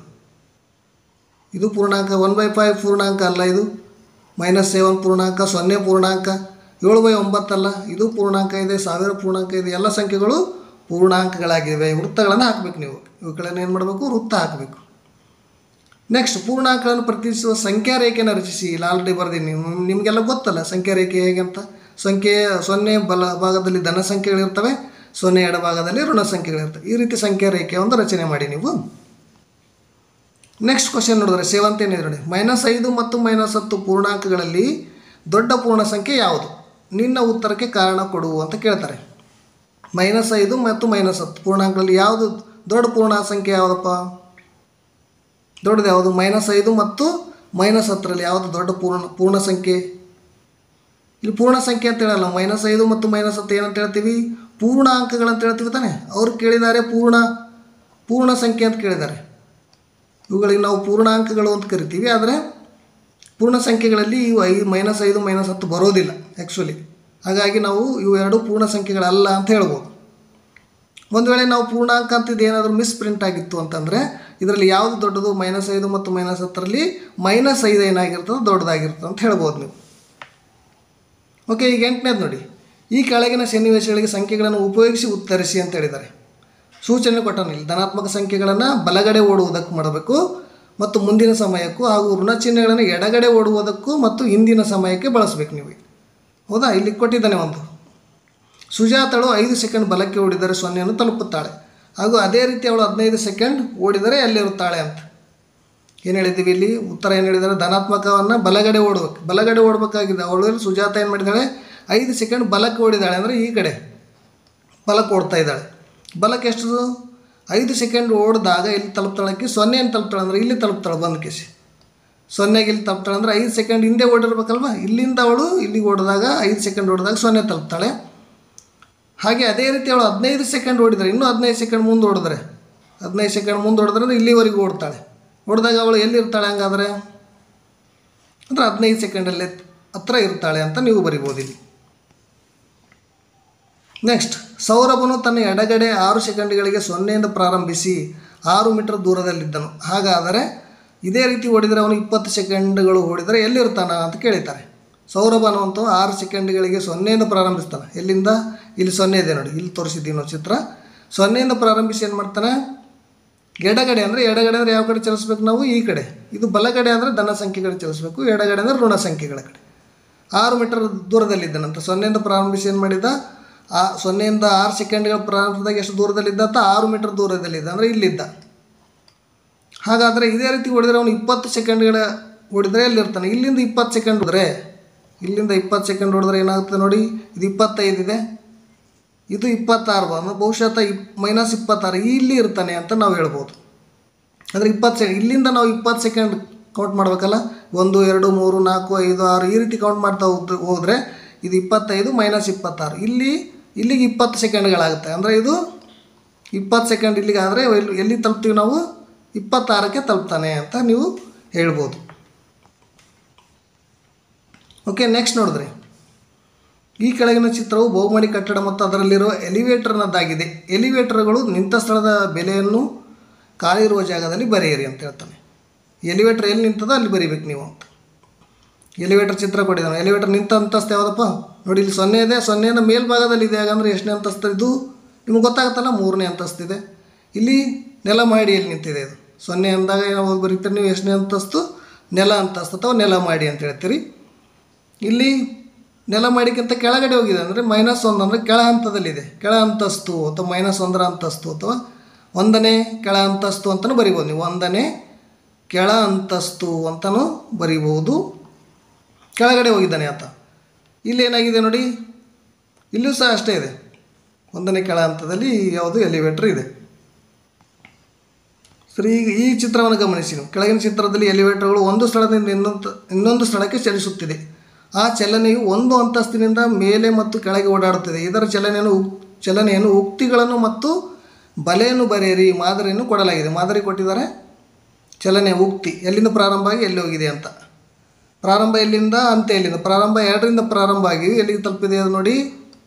ಇದು ಪೂರ್ಣಾಂಕ ಒನ್ ಬೈ ಫೈವ್ ಪೂರ್ಣಾಂಕ ಅಲ್ಲ ಇದು ಮೈನಸ್ ಸೆವೆನ್ ಪೂರ್ಣಾಂಕ ಸೊನ್ನೆ ಪೂರ್ಣಾಂಕ ಏಳು ಬೈ ಒಂಬತ್ತಲ್ಲ ಇದು ಪೂರ್ಣಾಂಕ ಇದೆ ಸಾವಿರ ಪೂರ್ಣಾಂಕ ಇದೆ ಎಲ್ಲ ಸಂಖ್ಯೆಗಳು ಪೂರ್ಣಾಂಕಗಳಾಗಿವೆ ವೃತ್ತಗಳನ್ನು ಹಾಕಬೇಕು ನೀವು ಇವುಗಳನ್ನು ಏನು ಮಾಡಬೇಕು ವೃತ್ತ ಹಾಕಬೇಕು ನೆಕ್ಸ್ಟ್ ಪೂರ್ಣಾಂಕಗಳನ್ನು ಪ್ರತಿನಿಧಿಸುವ ಸಂಖ್ಯಾ ರೇಖೆಯನ್ನು ರಚಿಸಿ ಇಲ್ಲಿ ಆಲ್ರೆಡಿ ಬರ್ದೀನಿ ನಿಮ್- ನಿಮಗೆಲ್ಲ ಗೊತ್ತಲ್ಲ ಸಂಖ್ಯಾ ರೇಖೆ ಹೇಗೆ ಅಂತ ಸಂಖ್ಯೆ ಸೊನ್ನೆ ಬಲ ಭಾಗದಲ್ಲಿ ಧನ ಸಂಖ್ಯೆಗಳಿರ್ತವೆ ಸೊನ್ನೆ ಎಡಭಾಗದಲ್ಲಿ ಋಣ ಸಂಖ್ಯೆಗಳಿರ್ತವೆ ಈ ರೀತಿ ಸಂಖ್ಯಾ ರೇಖೆ ಒಂದು ರಚನೆ ಮಾಡಿ ನೀವು ನೆಕ್ಸ್ಟ್ ಕ್ವಶನ್ ನೋಡಿದ್ರೆ ಸೆವೆಂತ್ ಏನಿದೆ ನೋಡಿ ಮೈನಸ್ ಐದು ಮತ್ತು ಮೈನಸ್ ಹತ್ತು ಪೂರ್ಣಾಂಕಗಳಲ್ಲಿ ದೊಡ್ಡ ಪೂರ್ಣ ಸಂಖ್ಯೆ ಯಾವುದು ನಿನ್ನ ಉತ್ತರಕ್ಕೆ ಕಾರಣ ಕೊಡು ಅಂತ ಕೇಳ್ತಾರೆ ಮೈನಸ್ ಐದು ಮತ್ತು ಮೈನಸ್ ಹತ್ತು ಪೂರ್ಣಾಂಕಗಳಲ್ಲಿ ಯಾವುದು ದೊಡ್ಡ ಪೂರ್ಣ ಸಂಖ್ಯೆ ಯಾವುದಪ್ಪ ದೊಡ್ಡದು ಯಾವುದು ಮೈನಸ್ ಐದು ಮತ್ತು ಮೈನಸ್ ಹತ್ತರಲ್ಲಿ ಯಾವುದು ದೊಡ್ಡ ಪೂರ್ಣ ಪೂರ್ಣ ಸಂಖ್ಯೆ ಇಲ್ಲಿ ಪೂರ್ಣ ಸಂಖ್ಯೆ ಅಂತ ಹೇಳಲ್ಲ ಮೈನಸ್ ಐದು ಮತ್ತು ಮೈನಸ್ ಹತ್ತು ಏನಂತ ಹೇಳ್ತೀವಿ ಪೂರ್ಣಾಂಕಗಳಂತ ಹೇಳ್ತೀವಿ ತಾನೆ ಅವ್ರು ಕೇಳಿದ್ದಾರೆ ಪೂರ್ಣ ಪೂರ್ಣ ಸಂಖ್ಯೆ ಅಂತ ಕೇಳಿದ್ದಾರೆ ಇವುಗಳಿಗೆ ನಾವು ಪೂರ್ಣಾಂಕಗಳು ಅಂತ ಕರಿತೀವಿ ಆದರೆ ಪೂರ್ಣ ಸಂಖ್ಯೆಗಳಲ್ಲಿ ಇವು ಐ ಮೈನಸ್ ಐದು ಮೈನಸ್ ಹತ್ತು ಬರೋದಿಲ್ಲ ಆ್ಯಕ್ಚುಲಿ ಹಾಗಾಗಿ ನಾವು ಇವು ಎರಡು ಪೂರ್ಣ ಸಂಖ್ಯೆಗಳಲ್ಲ ಅಂತ ಹೇಳ್ಬೋದು ಒಂದು ವೇಳೆ ನಾವು ಪೂರ್ಣಾಂಕ ಅಂತಿದ್ದು ಏನಾದರೂ ಮಿಸ್ ಪ್ರಿಂಟ್ ಆಗಿತ್ತು ಅಂತಂದರೆ ಇದರಲ್ಲಿ ಯಾವುದು ದೊಡ್ಡದು ಮೈನಸ್ ಐದು ಮತ್ತು ಮೈನಸ್ ಹತ್ತರಲ್ಲಿ ಮೈನಸ್ ಐದು ಏನಾಗಿರ್ತದೆ ದೊಡ್ಡದಾಗಿರ್ತದೆ ಅಂತ ಹೇಳ್ಬೋದು ನೀವು ಓಕೆ ಈಗ ಎಂಟನೇದು ನೋಡಿ ಈ ಕೆಳಗಿನ ಸನ್ನಿವೇಶಗಳಿಗೆ ಸಂಖ್ಯೆಗಳನ್ನು ಉಪಯೋಗಿಸಿ ಉತ್ತರಿಸಿ ಅಂತ ಹೇಳಿದ್ದಾರೆ ಸೂಚನೆ ಕೊಟ್ಟನು ಇಲ್ಲಿ ಧನಾತ್ಮಕ ಸಂಖ್ಯೆಗಳನ್ನು ಬಲಗಡೆ ಓಡುವುದಕ್ಕೆ ಮಾಡಬೇಕು ಮತ್ತು ಮುಂದಿನ ಸಮಯಕ್ಕೂ ಹಾಗೂ ಋಣ ಚಿಹ್ನೆಗಳನ್ನು ಎಡಗಡೆ ಓಡುವುದಕ್ಕೂ ಮತ್ತು ಹಿಂದಿನ ಸಮಯಕ್ಕೆ ಬಳಸಬೇಕು ನೀವು ಹೌದಾ ಇಲ್ಲಿ ಕೊಟ್ಟಿದ್ದಾನೆ ಒಂದು ಸುಜಾತಳು ಐದು ಸೆಕೆಂಡ್ ಬಲಕ್ಕೆ ಓಡಿದರೆ ಸೊನ್ನೆಯನ್ನು ತಲುಪುತ್ತಾಳೆ ಹಾಗೂ ಅದೇ ರೀತಿ ಅವಳು ಹದಿನೈದು ಸೆಕೆಂಡ್ ಓಡಿದರೆ ಅಲ್ಲಿರುತ್ತಾಳೆ ಅಂತ ಏನು ಹೇಳಿದ್ದೀವಿ ಇಲ್ಲಿ ಉತ್ತರ ಏನು ಹೇಳಿದ್ದಾರೆ ಧನಾತ್ಮಕವನ್ನು ಬಲಗಡೆ ಓಡಬೇಕು ಬಲಗಡೆ ಓಡಬೇಕಾಗಿದೆ ಅವಳು ಸುಜಾತ ಏನು ಮಾಡಿದ್ದಾಳೆ ಐದು ಸೆಕೆಂಡ್ ಬಲಕ್ಕೆ ಓಡಿದಾಳೆ ಅಂದರೆ ಈ ಕಡೆ ಬಲಕ್ಕೆ ಓಡ್ತಾ ಇದ್ದಾಳೆ ಬಲಕ್ಕೆ ಎಷ್ಟು ಐದು ಸೆಕೆಂಡ್ ಓಡಿದಾಗ ಇಲ್ಲಿ ತಲುಪ್ತಾಳಕ್ಕೆ ಸೊನ್ನೆಯನ್ನು ತಲುಪ್ತಾಳೆ ಅಂದರೆ ಇಲ್ಲಿ ತಲುಪ್ತಾಳೆ ಬಂದು ಕೇಸಿ ಸೊನ್ನೆಗೆ ಇಲ್ಲಿ ತಲುಪ್ತಾಳೆ ಅಂದರೆ ಐದು ಸೆಕೆಂಡ್ ಹಿಂದೆ ಓಡಿರ್ಬೇಕಲ್ವ ಇಲ್ಲಿಂದ ಅವಳು ಇಲ್ಲಿಗೆ ಓಡಿದಾಗ ಐದು ಸೆಕೆಂಡ್ ಓಡಿದಾಗ ಸೊನ್ನೆ ತಲುಪ್ತಾಳೆ ಹಾಗೆ ಅದೇ ರೀತಿ ಅವಳು ಹದಿನೈದು ಸೆಕೆಂಡ್ ಓಡಿದರೆ ಇನ್ನೂ ಹದಿನೈದು ಸೆಕೆಂಡ್ ಮುಂದೆ ಓಡಿದ್ರೆ ಹದಿನೈದು ಸೆಕೆಂಡ್ ಮುಂದೆ ಓಡಿದ್ರೆ ಇಲ್ಲಿವರೆಗೂ ಓಡ್ತಾಳೆ ಓಡಿದಾಗ ಅವಳು ಎಲ್ಲಿರ್ತಾಳೆ ಹಂಗಾದ್ರೆ ಅಂದರೆ ಹದಿನೈದು ಸೆಕೆಂಡಲ್ಲೇ ಹತ್ರ ಇರ್ತಾಳೆ ಅಂತ ನೀವು ಬರಿಬೋದು ಇಲ್ಲಿ ನೆಕ್ಸ್ಟ್ ಸೌರಭನು ತನ್ನ ಎಡಗಡೆ ಆರು ಸೆಕೆಂಡ್ಗಳಿಗೆ ಸೊನ್ನೆಯಿಂದ ಪ್ರಾರಂಭಿಸಿ ಆರು ಮೀಟರ್ ದೂರದಲ್ಲಿದ್ದನು ಹಾಗಾದರೆ ಇದೇ ರೀತಿ ಓಡಿದರೆ ಅವನು ಇಪ್ಪತ್ತು ಸೆಕೆಂಡ್ಗಳು ಓಡಿದರೆ ಎಲ್ಲಿರ್ತಾನ ಅಂತ ಕೇಳಿದ್ದಾರೆ ಸೌರಭ ಅನ್ನುವಂಥ ಆರು ಸೆಕೆಂಡ್ಗಳಿಗೆ ಸೊನ್ನೆಯಿಂದ ಪ್ರಾರಂಭಿಸ್ತಾನೆ ಎಲ್ಲಿಂದ ಇಲ್ಲಿ ಸೊನ್ನೆ ಇದೆ ನೋಡಿ ಇಲ್ಲಿ ತೋರಿಸಿದ್ದೀವಿ ನಾವು ಚಿತ್ರ ಸೊನ್ನೆಯಿಂದ ಪ್ರಾರಂಭಿಸಿ ಏನು ಮಾಡ್ತಾನೆ ಎಡಗಡೆ ಅಂದರೆ ಎಡಗಡೆ ಅಂದರೆ ಯಾವ ಕಡೆ ಚಲಿಸ್ಬೇಕು ನಾವು ಈ ಕಡೆ ಇದು ಬಲಗಡೆ ಅಂದರೆ ಧನ ಸಂಖ್ಯೆಗಳು ಚಲಿಸ್ಬೇಕು ಎಡಗಡೆ ಅಂದರೆ ಋಣ ಸಂಖ್ಯೆಗಳ ಕಡೆ ಆರು ಮೀಟರ್ ದೂರದಲ್ಲಿದ್ದಾನಂತ ಸೊನ್ನೆಯಿಂದ ಪ್ರಾರಂಭಿಸಿ ಏನು ಮಾಡಿದ ಆ ಸೊನ್ನೆಯಿಂದ ಆರು ಸೆಕೆಂಡ್ಗಳ ಪ್ರಾರಂಭದಾಗ ಎಷ್ಟು ದೂರದಲ್ಲಿದ್ದ ಅಂತ ಆರು ಮೀಟರ್ ದೂರದಲ್ಲಿದ್ದ ಅಂದರೆ ಇಲ್ಲಿದ್ದ ಹಾಗಾದರೆ ಇದೇ ರೀತಿ ಹೊಡೆದ್ರೆ ಅವನು ಇಪ್ಪತ್ತು ಸೆಕೆಂಡ್ಗಳ ಹೊಡೆದ್ರೆ ಎಲ್ಲಿರ್ತಾನೆ ಇಲ್ಲಿಂದ ಇಪ್ಪತ್ತು ಸೆಕೆಂಡ್ ಹೊಡೆದ್ರೆ ಇಲ್ಲಿಂದ ಇಪ್ಪತ್ತು ಸೆಕೆಂಡ್ ಹೊಡೆದ್ರೆ ಏನಾಗುತ್ತೆ ನೋಡಿ ಇದು ಇಪ್ಪತ್ತೈದು ಇದೆ ಇದು ಇಪ್ಪತ್ತಾರು ಅಂದ್ರೆ ಬಹುಶಃ ಇಪ್ ಮೈನಸ್ ಇಪ್ಪತ್ತಾರು ಇಲ್ಲಿ ಇರ್ತಾನೆ ಅಂತ ನಾವು ಹೇಳ್ಬೋದು ಅಂದರೆ ಇಪ್ಪತ್ತು ಸೆಕೆಂಡ್ ಇಲ್ಲಿಂದ ನಾವು ಇಪ್ಪತ್ತು ಸೆಕೆಂಡ್ ಕೌಂಟ್ ಮಾಡಬೇಕಲ್ಲ ಒಂದು ಎರಡು ಮೂರು ನಾಲ್ಕು ಐದು ಆರು ಈ ರೀತಿ ಕೌಂಟ್ ಮಾಡ್ತಾ ಹೋದ್ ಹೋದರೆ ಇದು ಇಪ್ಪತ್ತೈದು ಮೈನಸ್ ಇಪ್ಪತ್ತಾರು ಇಲ್ಲಿ ಇಲ್ಲಿಗೆ ಇಪ್ಪತ್ತು ಸೆಕೆಂಡ್ಗಳಾಗುತ್ತೆ ಅಂದರೆ ಇದು ಇಪ್ಪತ್ತು ಸೆಕೆಂಡ್ ಇಲ್ಲಿಗೆ ಆದರೆ ಎಲ್ಲಿ ಎಲ್ಲಿ ತಲುಪ್ತೀವಿ ನಾವು ಇಪ್ಪತ್ತಾರಕ್ಕೆ ತಲುಪ್ತಾನೆ ಅಂತ ನೀವು ಹೇಳ್ಬೋದು ಓಕೆ ನೆಕ್ಸ್ಟ್ ನೋಡಿದ್ರಿ ಈ ಕೆಳಗಿನ ಚಿತ್ರವು ಬಹುಮಡಿ ಕಟ್ಟಡ ಮತ್ತು ಅದರಲ್ಲಿರುವ ಎಲಿವೇಟರ್ನದ್ದಾಗಿದೆ ಎಲಿವೇಟರ್ಗಳು ನಿಂತ ಸ್ಥಳದ ಬೆಲೆಯನ್ನು ಖಾಲಿ ಇರುವ ಜಾಗದಲ್ಲಿ ಬರೆಯಿರಿ ಅಂತ ಹೇಳ್ತಾನೆ ಎಲಿವೇಟರ್ ಎಲ್ಲಿ ನಿಂತದೋ ಅಲ್ಲಿ ಬರಿಬೇಕು ನೀವು ಅಂತ ಎಲಿವೇಟರ್ ಚಿತ್ರ ಕೊಟ್ಟಿದ್ದಾನೆ ಎಲಿವೇಟರ್ ನಿಂತ ಅಂತಸ್ತು ಯಾವುದಪ್ಪ ನೋಡಿ ಇಲ್ಲಿ ಸೊನ್ನೆ ಇದೆ ಸೊನ್ನೆಯಿಂದ ಮೇಲ್ಭಾಗದಲ್ಲಿ ಇದೆ ಹಾಗಂದ್ರೆ ಎಷ್ಟನೇ ಅಂತಸ್ತು ಇದು ನಿಮ್ಗೆ ಗೊತ್ತಾಗುತ್ತಲ್ಲ ಮೂರನೇ ಅಂತಸ್ತಿದೆ ಇಲ್ಲಿ ನೆಲ ಮಾಡಿಯಲ್ಲಿ ನಿಂತಿದೆ ಇದು ಸೊನ್ನೆ ಅಂದಾಗ ನಾವು ಬರೀತೀರಿ ನೀವು ಎಷ್ಟನೇ ಅಂತಸ್ತು ನೆಲ ಅಂತಸ್ತು ಅಥವಾ ನೆಲ ಮಾಡಿ ಅಂತ ಹೇಳ್ತೀರಿ ಇಲ್ಲಿ ನೆಲ ಮಾಡಿಕ್ಕಿಂತ ಕೆಳಗಡೆ ಹೋಗಿದೆ ಅಂದರೆ ಮೈನಸ್ ಒಂದು ಅಂದರೆ ಕೆಳ ಹಂತದಲ್ಲಿದೆ ಕೆಳ ಅಂತಸ್ತು ಅಥವಾ ಮೈನಸ್ ಒಂದರ ಅಂತಸ್ತು ಅಥವಾ ಒಂದನೇ ಕೆಳ ಅಂತಸ್ತು ಅಂತಲೂ ಬರಿಬೋದು ನೀವು ಒಂದನೇ ಕೆಳ ಅಂತಸ್ತು ಅಂತಲೂ ಬರಿಬೋದು ಕೆಳಗಡೆ ಹೋಗಿದ್ದಾನೆ ಆತ ಇಲ್ಲಿ ಏನಾಗಿದೆ ನೋಡಿ ಇಲ್ಲೂ ಸಹ ಅಷ್ಟೇ ಇದೆ ಒಂದನೇ ಕೆಳ ಹಂತದಲ್ಲಿ ಯಾವುದು ಎಲಿವೇಟ್ರ್ ಇದೆ ಸರಿ ಈಗ ಈ ಚಿತ್ರವನ್ನು ಗಮನಿಸಿ ನೀವು ಕೆಳಗಿನ ಚಿತ್ರದಲ್ಲಿ ಎಲಿವೇಟರ್ಗಳು ಒಂದು ಸ್ಥಳದಿಂದ ಇನ್ನೊಂದು ಇನ್ನೊಂದು ಸ್ಥಳಕ್ಕೆ ಚಲಿಸುತ್ತಿದೆ ಆ ಚಲನೆಯು ಒಂದು ಅಂತಸ್ತಿನಿಂದ ಮೇಲೆ ಮತ್ತು ಕೆಳಗೆ ಓಡಾಡುತ್ತದೆ ಇದರ ಚಲನೆಯನ್ನು ಉಕ್- ಚಲನೆಯನ್ನು ಉಕ್ತಿಗಳನ್ನು ಮತ್ತು ಬಲೆಯನ್ನು ಬರೆಯಿರಿ ಮಾದರಿಯನ್ನು ಕೊಡಲಾಗಿದೆ ಮಾದರಿ ಕೊಟ್ಟಿದ್ದಾರೆ ಚಲನೆ ಉಕ್ತಿ ಎಲ್ಲಿಂದ ಪ್ರಾರಂಭ ಆಗಿ ಎಲ್ಲಿ ಹೋಗಿದೆ ಅಂತ ಪ್ರಾರಂಭ ಎಲ್ಲಿಂದ ಅಂತ್ಯ ಎಲ್ಲಿಂದ ಪ್ರಾರಂಭ ಎರಡರಿಂದ ಪ್ರಾರಂಭ ಆಗಿ ಎಲ್ಲಿಗೆ ತಲುಪಿದೆ ಅದು ನೋಡಿ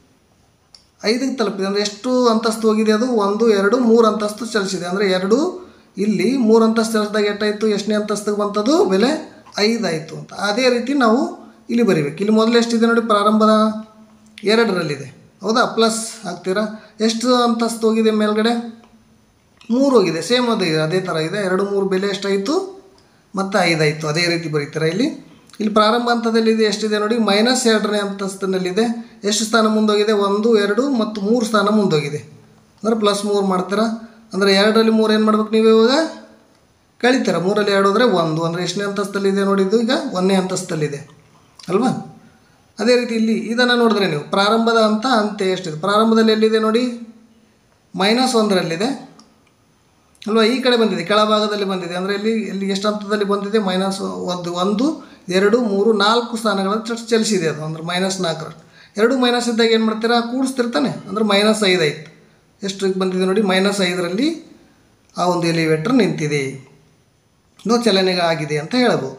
ಐದಕ್ಕೆ ತಲುಪಿದೆ ಅಂದರೆ ಎಷ್ಟು ಅಂತಸ್ತು ಹೋಗಿದೆ ಅದು ಒಂದು ಎರಡು ಮೂರು ಅಂತಸ್ತು ಚಲಿಸಿದೆ ಅಂದರೆ ಎರಡು ಇಲ್ಲಿ ಮೂರು ಅಂತಸ್ತು ಚಲಿಸಿದಾಗ ಎಷ್ಟಾಯಿತು ಎಷ್ಟನೇ ಅಂತಸ್ತಿಗೆ ಬಂತದ್ದು ಬೆಲೆ ಐದಾಯಿತು ಅಂತ ಅದೇ ರೀತಿ ನಾವು ಇಲ್ಲಿ ಬರಿಬೇಕು ಇಲ್ಲಿ ಮೊದಲು ಎಷ್ಟಿದೆ ನೋಡಿ ಪ್ರಾರಂಭದ ಎರಡರಲ್ಲಿದೆ ಹೌದಾ ಪ್ಲಸ್ ಹಾಕ್ತೀರಾ ಎಷ್ಟು ಅಂತಸ್ತು ಹೋಗಿದೆ ಮೇಲ್ಗಡೆ ಮೂರು ಹೋಗಿದೆ ಸೇಮ್ ಅದೇ ಅದೇ ಥರ ಇದೆ ಎರಡು ಮೂರು ಬೆಲೆ ಎಷ್ಟಾಯಿತು ಮತ್ತು ಐದಾಯಿತು ಅದೇ ರೀತಿ ಬರೀತೀರಾ ಇಲ್ಲಿ ಇಲ್ಲಿ ಪ್ರಾರಂಭ ಹಂತದಲ್ಲಿದೆ ಎಷ್ಟಿದೆ ನೋಡಿ ಮೈನಸ್ ಎರಡನೇ ಅಂತಸ್ತಿನಲ್ಲಿದೆ ಎಷ್ಟು ಸ್ಥಾನ ಮುಂದೋಗಿದೆ ಒಂದು ಎರಡು ಮತ್ತು ಮೂರು ಸ್ಥಾನ ಮುಂದೋಗಿದೆ ಅಂದರೆ ಪ್ಲಸ್ ಮೂರು ಮಾಡ್ತೀರಾ ಅಂದರೆ ಎರಡರಲ್ಲಿ ಮೂರು ಏನು ಮಾಡ್ಬೇಕು ನೀವು ಇವಾಗ ಕಳಿತೀರ ಮೂರಲ್ಲಿ ಎರಡು ಹೋದರೆ ಒಂದು ಅಂದರೆ ಎಷ್ಟನೇ ಅಂತಸ್ತಲ್ಲಿದೆ ನೋಡಿದ್ದು ಈಗ ಒಂದನೇ ಅಂತಸ್ತಲ್ಲಿದೆ ಅಲ್ವಾ ಅದೇ ರೀತಿ ಇಲ್ಲಿ ಇದನ್ನು ನೋಡಿದ್ರೆ ನೀವು ಪ್ರಾರಂಭದ ಹಂತ ಅಂತ್ಯ ಎಷ್ಟಿದೆ ಪ್ರಾರಂಭದಲ್ಲಿ ಎಲ್ಲಿದೆ ನೋಡಿ ಮೈನಸ್ ಒಂದರಲ್ಲಿದೆ ಅಲ್ವಾ ಈ ಕಡೆ ಬಂದಿದೆ ಕೆಳಭಾಗದಲ್ಲಿ ಬಂದಿದೆ ಅಂದರೆ ಇಲ್ಲಿ ಇಲ್ಲಿ ಎಷ್ಟು ಹಂತದಲ್ಲಿ ಬಂದಿದೆ ಮೈನಸ್ ಒಂದು ಒಂದು ಎರಡು ಮೂರು ನಾಲ್ಕು ಸ್ಥಾನಗಳನ್ನು ಚ- ಚಲಿಸಿದೆ ಅದು ಅಂದ್ರೆ ಮೈನಸ್ ನಾಲ್ಕರಷ್ಟು ಎರಡು ಮೈನಸ್ ಇದ್ದಾಗ ಏನು ಮಾಡ್ತೀರಾ ಕೂಡಿಸ್ತಿರ್ತಾನೆ ಅಂದ್ರೆ ಮೈನಸ್ ಐದು ಆಯ್ತು ಎಷ್ಟು ಬಂದಿದೆ ನೋಡಿ ಮೈನಸ್ ಐದರಲ್ಲಿ ಆ ಒಂದು ಎಲಿವೇಟರ್ ನಿಂತಿದೆ ನೋ ಚಲನೆ ಆಗಿದೆ ಅಂತ ಹೇಳ್ಬೋದು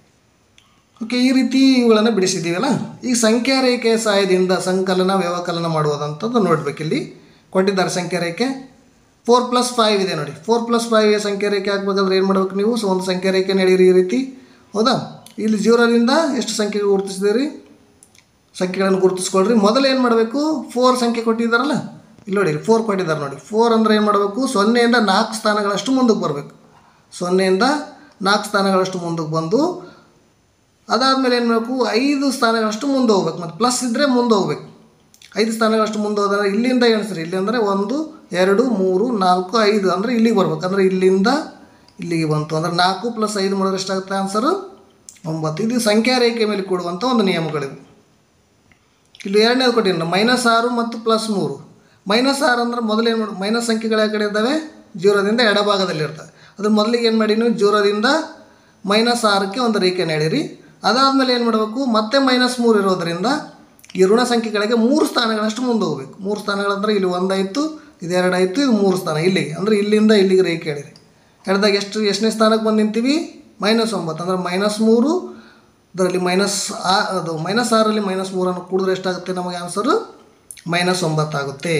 ಓಕೆ ಈ ರೀತಿ ಇವುಗಳನ್ನು ಬಿಡಿಸಿದ್ದೀವಲ್ಲ ಈ ಸಂಖ್ಯಾ ರೇಖೆಯ ಸಹಾಯದಿಂದ ಸಂಕಲನ ವ್ಯವಕಲನ ಮಾಡುವುದಂಥದ್ದು ನೋಡ್ಬೇಕಿಲ್ಲಿ ಕೊಟ್ಟಿದ್ದಾರೆ ಸಂಖ್ಯಾ ರೇಖೆ ಫೋರ್ ಪ್ಲಸ್ ಫೈವ್ ಇದೆ ನೋಡಿ ಫೋರ್ ಪ್ಲಸ್ ಫೈವ್ ಸಂಖ್ಯಾ ರೇಖೆ ಹಾಕ್ಬೇಕಾದ್ರೆ ಏನು ಮಾಡ್ಬೇಕು ನೀವು ಸೊ ಒಂದು ಸಂಖ್ಯಾ ರೇಖೆ ನಡೀರಿ ಈ ರೀತಿ ಹೌದಾ ಇಲ್ಲಿ ಜೀರೋದಿಂದ ಎಷ್ಟು ಸಂಖ್ಯೆಗೆ ಗುರುತಿಸಿದಿರಿ ಸಂಖ್ಯೆಗಳನ್ನು ಗುರುತಿಸ್ಕೊಳ್ರಿ ಮೊದಲು ಏನು ಮಾಡಬೇಕು ಫೋರ್ ಸಂಖ್ಯೆ ಕೊಟ್ಟಿದ್ದಾರಲ್ಲ ಇಲ್ಲಿ ನೋಡಿ ಫೋರ್ ಕೊಟ್ಟಿದ್ದಾರೆ ನೋಡಿ ಫೋರ್ ಅಂದರೆ ಏನು ಮಾಡಬೇಕು ಸೊನ್ನೆಯಿಂದ ನಾಲ್ಕು ಸ್ಥಾನಗಳಷ್ಟು ಮುಂದಕ್ಕೆ ಬರಬೇಕು ಸೊನ್ನೆಯಿಂದ ನಾಲ್ಕು ಸ್ಥಾನಗಳಷ್ಟು ಮುಂದಕ್ಕೆ ಬಂದು ಅದಾದಮೇಲೆ ಏನು ಮಾಡಬೇಕು ಐದು ಸ್ಥಾನಗಳಷ್ಟು ಮುಂದೆ ಹೋಗ್ಬೇಕು ಮತ್ತು ಪ್ಲಸ್ ಇದ್ದರೆ ಮುಂದೆ ಹೋಗ್ಬೇಕು ಐದು ಸ್ಥಾನಗಳಷ್ಟು ಮುಂದೆ ಹೋದರೆ ಇಲ್ಲಿಂದ ಎಣಿಸ್ರಿ ಇಲ್ಲಿ ಅಂದರೆ ಒಂದು ಎರಡು ಮೂರು ನಾಲ್ಕು ಐದು ಅಂದರೆ ಇಲ್ಲಿಗೆ ಬರ್ಬೇಕು ಅಂದರೆ ಇಲ್ಲಿಂದ ಇಲ್ಲಿಗೆ ಬಂತು ಅಂದರೆ ನಾಲ್ಕು ಪ್ಲಸ್ ಐದು ಮಾಡಿದ್ರೆ ಎಷ್ಟಾಗುತ್ತೆ ಆನ್ಸರು ಒಂಬತ್ತು ಇದು ಸಂಖ್ಯಾ ರೇಖೆ ಮೇಲೆ ಕೊಡುವಂಥ ಒಂದು ನಿಯಮಗಳಿವೆ ಇಲ್ಲಿ ಎರಡನೇದು ಕೊಟ್ಟಿದ್ದೀನಿ ಮೈನಸ್ ಆರು ಮತ್ತು ಪ್ಲಸ್ ಮೂರು ಮೈನಸ್ ಆರು ಅಂದ್ರೆ ಮೊದಲೇನು ಮಾಡಿ ಮೈನಸ್ ಸಂಖ್ಯೆಗಳು ಯಾವ ಕಡೆ ಇದ್ದಾವೆ ಜೀರೋದಿಂದ ಎಡಭಾಗದಲ್ಲಿ ಇರ್ತವೆ ಅದು ಮೊದಲಿಗೆ ಏನು ಮಾಡಿ ನೀವು ಜೀರೋದಿಂದ ಮೈನಸ್ ಆರಕ್ಕೆ ಒಂದು ರೇಖೆ ನೀಡಿರಿ ಅದಾದಮೇಲೆ ಏನು ಮಾಡಬೇಕು ಮತ್ತೆ ಮೈನಸ್ ಮೂರು ಇರೋದರಿಂದ ಈ ಋಣ ಸಂಖ್ಯೆಗಳಿಗೆ ಮೂರು ಸ್ಥಾನಗಳಷ್ಟು ಮುಂದೆ ಹೋಗ್ಬೇಕು ಮೂರು ಸ್ಥಾನಗಳಂದ್ರೆ ಇಲ್ಲಿ ಒಂದಾಯಿತು ಇದು ಎರಡಾಯಿತು ಇದು ಮೂರು ಸ್ಥಾನ ಇಲ್ಲಿಗೆ ಅಂದರೆ ಇಲ್ಲಿಂದ ಇಲ್ಲಿಗೆ ರೇಖೆ ಹೇಳಿರಿ ಎಡ್ದಾಗ ಎಷ್ಟು ಎಷ್ಟನೇ ಸ್ಥಾನಕ್ಕೆ ಬಂದು ನಿಂತೀವಿ ಮೈನಸ್ ಒಂಬತ್ತು ಅಂದರೆ ಮೈನಸ್ ಮೂರು ಅದರಲ್ಲಿ ಮೈನಸ್ ಆ ಅದು ಮೈನಸ್ ಆರಲ್ಲಿ ಮೈನಸ್ ಮೂರನ್ನು ಕೂಡಿದ್ರೆ ಎಷ್ಟಾಗುತ್ತೆ ನಮಗೆ ಆನ್ಸರು ಮೈನಸ್ ಒಂಬತ್ತಾಗುತ್ತೆ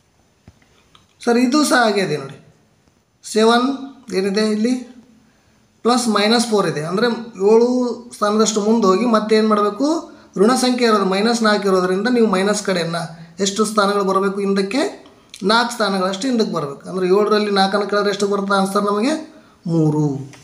ಸರ್ ಇದು ಸಹ ಹಾಗೆ ಇದೆ ನೋಡಿ ಸೆವೆನ್ ಏನಿದೆ ಇಲ್ಲಿ ಪ್ಲಸ್ ಮೈನಸ್ ಫೋರ್ ಇದೆ ಅಂದರೆ ಏಳು ಸ್ಥಾನದಷ್ಟು ಮುಂದೆ ಹೋಗಿ ಮತ್ತೆ ಏನು ಮಾಡಬೇಕು ಋಣ ಸಂಖ್ಯೆ ಇರೋದು ಮೈನಸ್ ನಾಲ್ಕು ಇರೋದ್ರಿಂದ ನೀವು ಮೈನಸ್ ಕಡೆಯನ್ನು ಎಷ್ಟು ಸ್ಥಾನಗಳು ಬರಬೇಕು ಹಿಂದಕ್ಕೆ ನಾಲ್ಕು ಸ್ಥಾನಗಳಷ್ಟು ಹಿಂದಕ್ಕೆ ಬರಬೇಕು ಅಂದರೆ ಏಳರಲ್ಲಿ ನಾಲ್ಕನ್ನು ಕಳೆದ್ರೆ ಎಷ್ಟು ಬರುತ್ತೆ ಆನ್ಸರ್ ನಮಗೆ ಮೂರು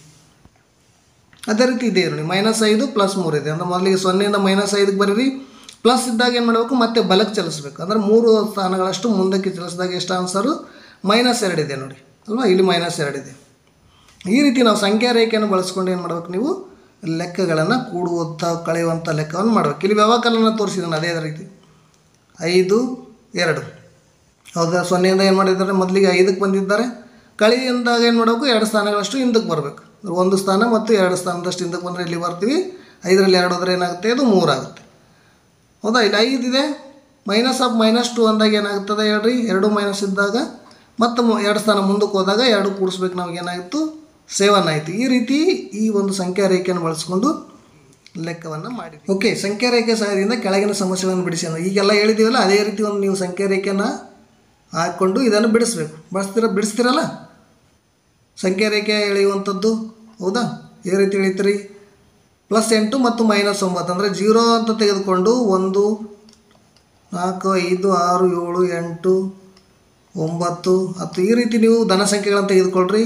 ಅದೇ ರೀತಿ ಇದೆ ನೋಡಿ ಮೈನಸ್ ಐದು ಪ್ಲಸ್ ಮೂರು ಇದೆ ಅಂದರೆ ಮೊದಲಿಗೆ ಸೊನ್ನೆಯಿಂದ ಮೈನಸ್ ಐದಕ್ಕೆ ಬರೀರಿ ಪ್ಲಸ್ ಇದ್ದಾಗ ಏನು ಮಾಡಬೇಕು ಮತ್ತೆ ಬಲಕ್ಕೆ ಚಲಿಸ್ಬೇಕು ಅಂದರೆ ಮೂರು ಸ್ಥಾನಗಳಷ್ಟು ಮುಂದಕ್ಕೆ ಚಲಿಸಿದಾಗ ಎಷ್ಟು ಆನ್ಸರು ಮೈನಸ್ ಎರಡಿದೆ ನೋಡಿ ಅಲ್ವಾ ಇಲ್ಲಿ ಮೈನಸ್ ಎರಡಿದೆ ಈ ರೀತಿ ನಾವು ಸಂಖ್ಯಾ ರೇಖೆಯನ್ನು ಬಳಸ್ಕೊಂಡು ಏನು ಮಾಡ್ಬೇಕು ನೀವು ಲೆಕ್ಕಗಳನ್ನು ಕೂಡುವಂಥ ಕಳೆಯುವಂಥ ಲೆಕ್ಕವನ್ನು ಮಾಡಬೇಕು ಇಲ್ಲಿ ವ್ಯವಕಲನ ತೋರಿಸಿದ್ದಾನೆ ಅದೇ ರೀತಿ ಐದು ಎರಡು ಹೌದಾ ಸೊನ್ನೆಯಿಂದ ಏನು ಮಾಡಿದ್ದಾರೆ ಮೊದಲಿಗೆ ಐದಕ್ಕೆ ಬಂದಿದ್ದಾರೆ ಕಳಿಯಿಂದಾಗ ಏನು ಮಾಡಬೇಕು ಎರಡು ಸ್ಥಾನಗಳಷ್ಟು ಹಿಂದಕ್ಕೆ ಬರಬೇಕು ಒಂದು ಸ್ಥಾನ ಮತ್ತು ಎರಡು ಸ್ಥಾನದಷ್ಟು ಹಿಂದಕ್ಕೆ ಬಂದರೆ ಇಲ್ಲಿ ಬರ್ತೀವಿ ಐದರಲ್ಲಿ ಎರಡು ಹೋದರೆ ಏನಾಗುತ್ತೆ ಇದು ಮೂರಾಗುತ್ತೆ ಹೌದಾ ಇಲ್ಲಿ ಐದು ಇದೆ ಮೈನಸ್ ಆಫ್ ಮೈನಸ್ ಟು ಅಂದಾಗ ಏನಾಗ್ತದೆ ಹೇಳ್ರಿ ಎರಡು ಮೈನಸ್ ಇದ್ದಾಗ ಮತ್ತು ಮು- ಎರಡು ಸ್ಥಾನ ಮುಂದಕ್ಕೆ ಹೋದಾಗ ಎರಡು ಕೂಡಿಸ್ಬೇಕು ನಮಗೆ ಏನಾಯಿತು ಸೆವೆನ್ ಆಯಿತು ಈ ರೀತಿ ಈ ಒಂದು ಸಂಖ್ಯಾ ರೇಖೆಯನ್ನು ಬಳಸ್ಕೊಂಡು ಲೆಕ್ಕವನ್ನು ಮಾಡಿ ಓಕೆ ಸಂಖ್ಯಾ ರೇಖೆ ಸಹಾಯದಿಂದ ಕೆಳಗಿನ ಸಮಸ್ಯೆಗಳನ್ನು ಬಿಡಿಸಿ ಅಂದ್ರೆ ಈಗೆಲ್ಲ ಹೇಳಿದ್ದೀವಲ್ಲ ಅದೇ ರೀತಿ ಒಂದು ನೀವು ಸಂಖ್ಯಾ ರೇಖೆಯನ್ನು ಹಾಕ್ಕೊಂಡು ಇದನ್ನು ಬಿಡಿಸ್ಬೇಕು ಬಳಸ್ತೀರ ಬಿಡಿಸ್ತೀರಲ್ಲ ಸಂಖ್ಯಾ ರೇಖೆ ಎಳೆಯುವಂಥದ್ದು ಹೌದಾ ಯಾವ ರೀತಿ ಎಳಿತೀರಿ ಪ್ಲಸ್ ಎಂಟು ಮತ್ತು ಮೈನಸ್ ಒಂಬತ್ತು ಅಂದರೆ ಜೀರೋ ಅಂತ ತೆಗೆದುಕೊಂಡು ಒಂದು ನಾಲ್ಕು ಐದು ಆರು ಏಳು ಎಂಟು ಒಂಬತ್ತು ಹತ್ತು ಈ ರೀತಿ ನೀವು ಧನ ಸಂಖ್ಯೆಗಳನ್ನು ತೆಗೆದುಕೊಳ್ರಿ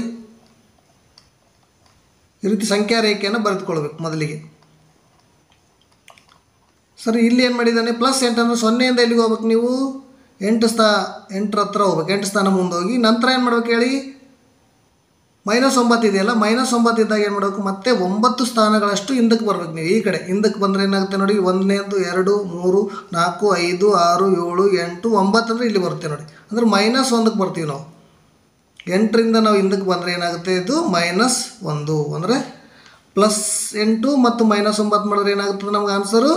ಈ ರೀತಿ ಸಂಖ್ಯಾ ರೇಖೆಯನ್ನು ಬರೆದುಕೊಳ್ಬೇಕು ಮೊದಲಿಗೆ ಸರಿ ಇಲ್ಲಿ ಏನು ಮಾಡಿದ್ದಾನೆ ಪ್ಲಸ್ ಎಂಟು ಅಂದರೆ ಸೊನ್ನೆಯಿಂದ ಎಲ್ಲಿಗೆ ಹೋಗ್ಬೇಕು ನೀವು ಎಂಟು ಸ್ಥಾ ಎಂಟರ ಹತ್ರ ಹೋಗ್ಬೇಕು ಎಂಟು ಸ್ಥಾನ ಮುಂದೆ ಹೋಗಿ ನಂತರ ಏನು ಮಾಡ್ಬೇಕು ಹೇಳಿ ಮೈನಸ್ ಒಂಬತ್ತು ಇದೆಯಲ್ಲ ಮೈನಸ್ ಒಂಬತ್ತು ಇದ್ದಾಗ ಏನು ಮಾಡಬೇಕು ಮತ್ತೆ ಒಂಬತ್ತು ಸ್ಥಾನಗಳಷ್ಟು ಹಿಂದಕ್ಕೆ ಬರ್ಬೇಕು ನೀವು ಈ ಕಡೆ ಹಿಂದಕ್ಕೆ ಬಂದರೆ ಏನಾಗುತ್ತೆ ನೋಡಿ ಒಂದನೇದು ಎರಡು ಮೂರು ನಾಲ್ಕು ಐದು ಆರು ಏಳು ಎಂಟು ಒಂಬತ್ತು ಅಂದರೆ ಇಲ್ಲಿ ಬರುತ್ತೆ ನೋಡಿ ಅಂದರೆ ಮೈನಸ್ ಒಂದಕ್ಕೆ ಬರ್ತೀವಿ ನಾವು ಎಂಟರಿಂದ ನಾವು ಹಿಂದಕ್ಕೆ ಬಂದರೆ ಏನಾಗುತ್ತೆ ಇದು ಮೈನಸ್ ಒಂದು ಅಂದರೆ ಪ್ಲಸ್ ಎಂಟು ಮತ್ತು ಮೈನಸ್ ಒಂಬತ್ತು ಮಾಡಿದ್ರೆ ಏನಾಗುತ್ತದೆ ನಮ್ಗೆ ಆನ್ಸರು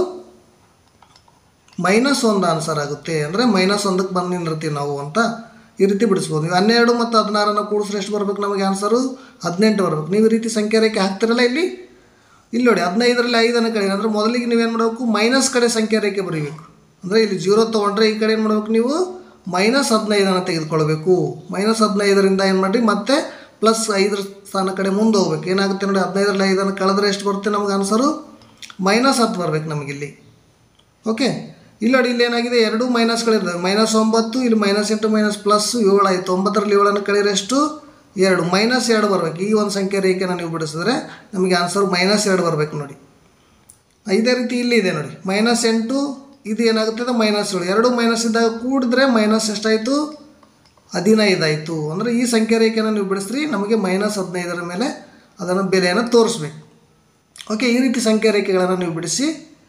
ಮೈನಸ್ ಒಂದು ಆನ್ಸರ್ ಆಗುತ್ತೆ ಅಂದರೆ ಮೈನಸ್ ಒಂದಕ್ಕೆ ಬಂದು ನಿಂದಿರ್ತೀವಿ ನಾವು ಅಂತ ಈ ರೀತಿ ಬಿಡಿಸ್ಬೋದು ನೀವು ಹನ್ನೆರಡು ಮತ್ತು ಹದಿನಾರನ್ನು ಕೂಡಿಸ್ರೆ ಎಷ್ಟು ಬರ್ಬೇಕು ನಮಗೆ ಆನ್ಸರು ಹದಿನೆಂಟು ಬರ್ಬೇಕು ನೀವು ಈ ರೀತಿ ಸಂಖ್ಯೆ ರೇಖೆ ಹಾಕ್ತಿರಲ್ಲ ಇಲ್ಲಿ ಇಲ್ಲಿ ನೋಡಿ ಹದಿನೈದರಲ್ಲಿ ಐದನ್ನು ಕಡೆ ಅಂದರೆ ಮೊದಲಿಗೆ ನೀವೇನು ಮಾಡಬೇಕು ಮೈನಸ್ ಕಡೆ ಸಂಖ್ಯೆ ರೇಖೆ ಬರೀಬೇಕು ಅಂದರೆ ಇಲ್ಲಿ ಜೀರೋ ತೊಗೊಂಡ್ರೆ ಈ ಕಡೆ ಏನು ಮಾಡ್ಬೇಕು ನೀವು ಮೈನಸ್ ಹದಿನೈದನ್ನು ತೆಗೆದುಕೊಳ್ಬೇಕು ಮೈನಸ್ ಹದಿನೈದರಿಂದ ಏನು ಮಾಡಿ ಮತ್ತೆ ಪ್ಲಸ್ ಐದರ ಸ್ಥಾನ ಕಡೆ ಮುಂದೆ ಹೋಗ್ಬೇಕು ಏನಾಗುತ್ತೆ ನೋಡಿ ಹದಿನೈದರಲ್ಲಿ ಐದನ್ನು ಕಳೆದ್ರೆ ಎಷ್ಟು ಬರುತ್ತೆ ನಮ್ಗೆ ಆನ್ಸರು ಮೈನಸ್ ಹತ್ತು ಬರ್ಬೇಕು ನಮಗಿಲ್ಲಿ ಓಕೆ ಇಲ್ಲಿ ನೋಡಿ ಇಲ್ಲಿ ಏನಾಗಿದೆ ಎರಡು ಮೈನಸ್ಗಳಿರ್ತವೆ ಮೈನಸ್ ಒಂಬತ್ತು ಇಲ್ಲಿ ಮೈನಸ್ ಎಂಟು ಮೈನಸ್ ಪ್ಲಸ್ ಏಳು ಆಯಿತು ಒಂಬತ್ತರಲ್ಲಿ ಏಳನ್ನು ಕಳೆದ್ರೆ ಎಷ್ಟು ಎರಡು ಮೈನಸ್ ಎರಡು ಬರಬೇಕು ಈ ಒಂದು ಸಂಖ್ಯೆ ರೇಖೆನ ನೀವು ಬಿಡಿಸಿದ್ರೆ ನಮಗೆ ಆನ್ಸರ್ ಮೈನಸ್ ಎರಡು ಬರಬೇಕು ನೋಡಿ ಇದೇ ರೀತಿ ಇಲ್ಲಿ ಇದೆ ನೋಡಿ ಮೈನಸ್ ಎಂಟು ಇದು ಏನಾಗುತ್ತದೆ ಮೈನಸ್ ಏಳು ಎರಡು ಮೈನಸ್ ಇದ್ದಾಗ ಕೂಡಿದ್ರೆ ಮೈನಸ್ ಎಷ್ಟಾಯಿತು ಹದಿನೈದು ಆಯಿತು ಅಂದರೆ ಈ ಸಂಖ್ಯೆ ರೇಖೆನ ನೀವು ಬಿಡಿಸ್ರಿ ನಮಗೆ ಮೈನಸ್ ಹದಿನೈದರ ಮೇಲೆ ಅದನ್ನು ಬೆಲೆಯನ್ನು ತೋರಿಸ್ಬೇಕು ಓಕೆ ಈ ರೀತಿ ಸಂಖ್ಯೆ ರೇಖೆಗಳನ್ನು ನೀವು ಬಿಡಿಸಿ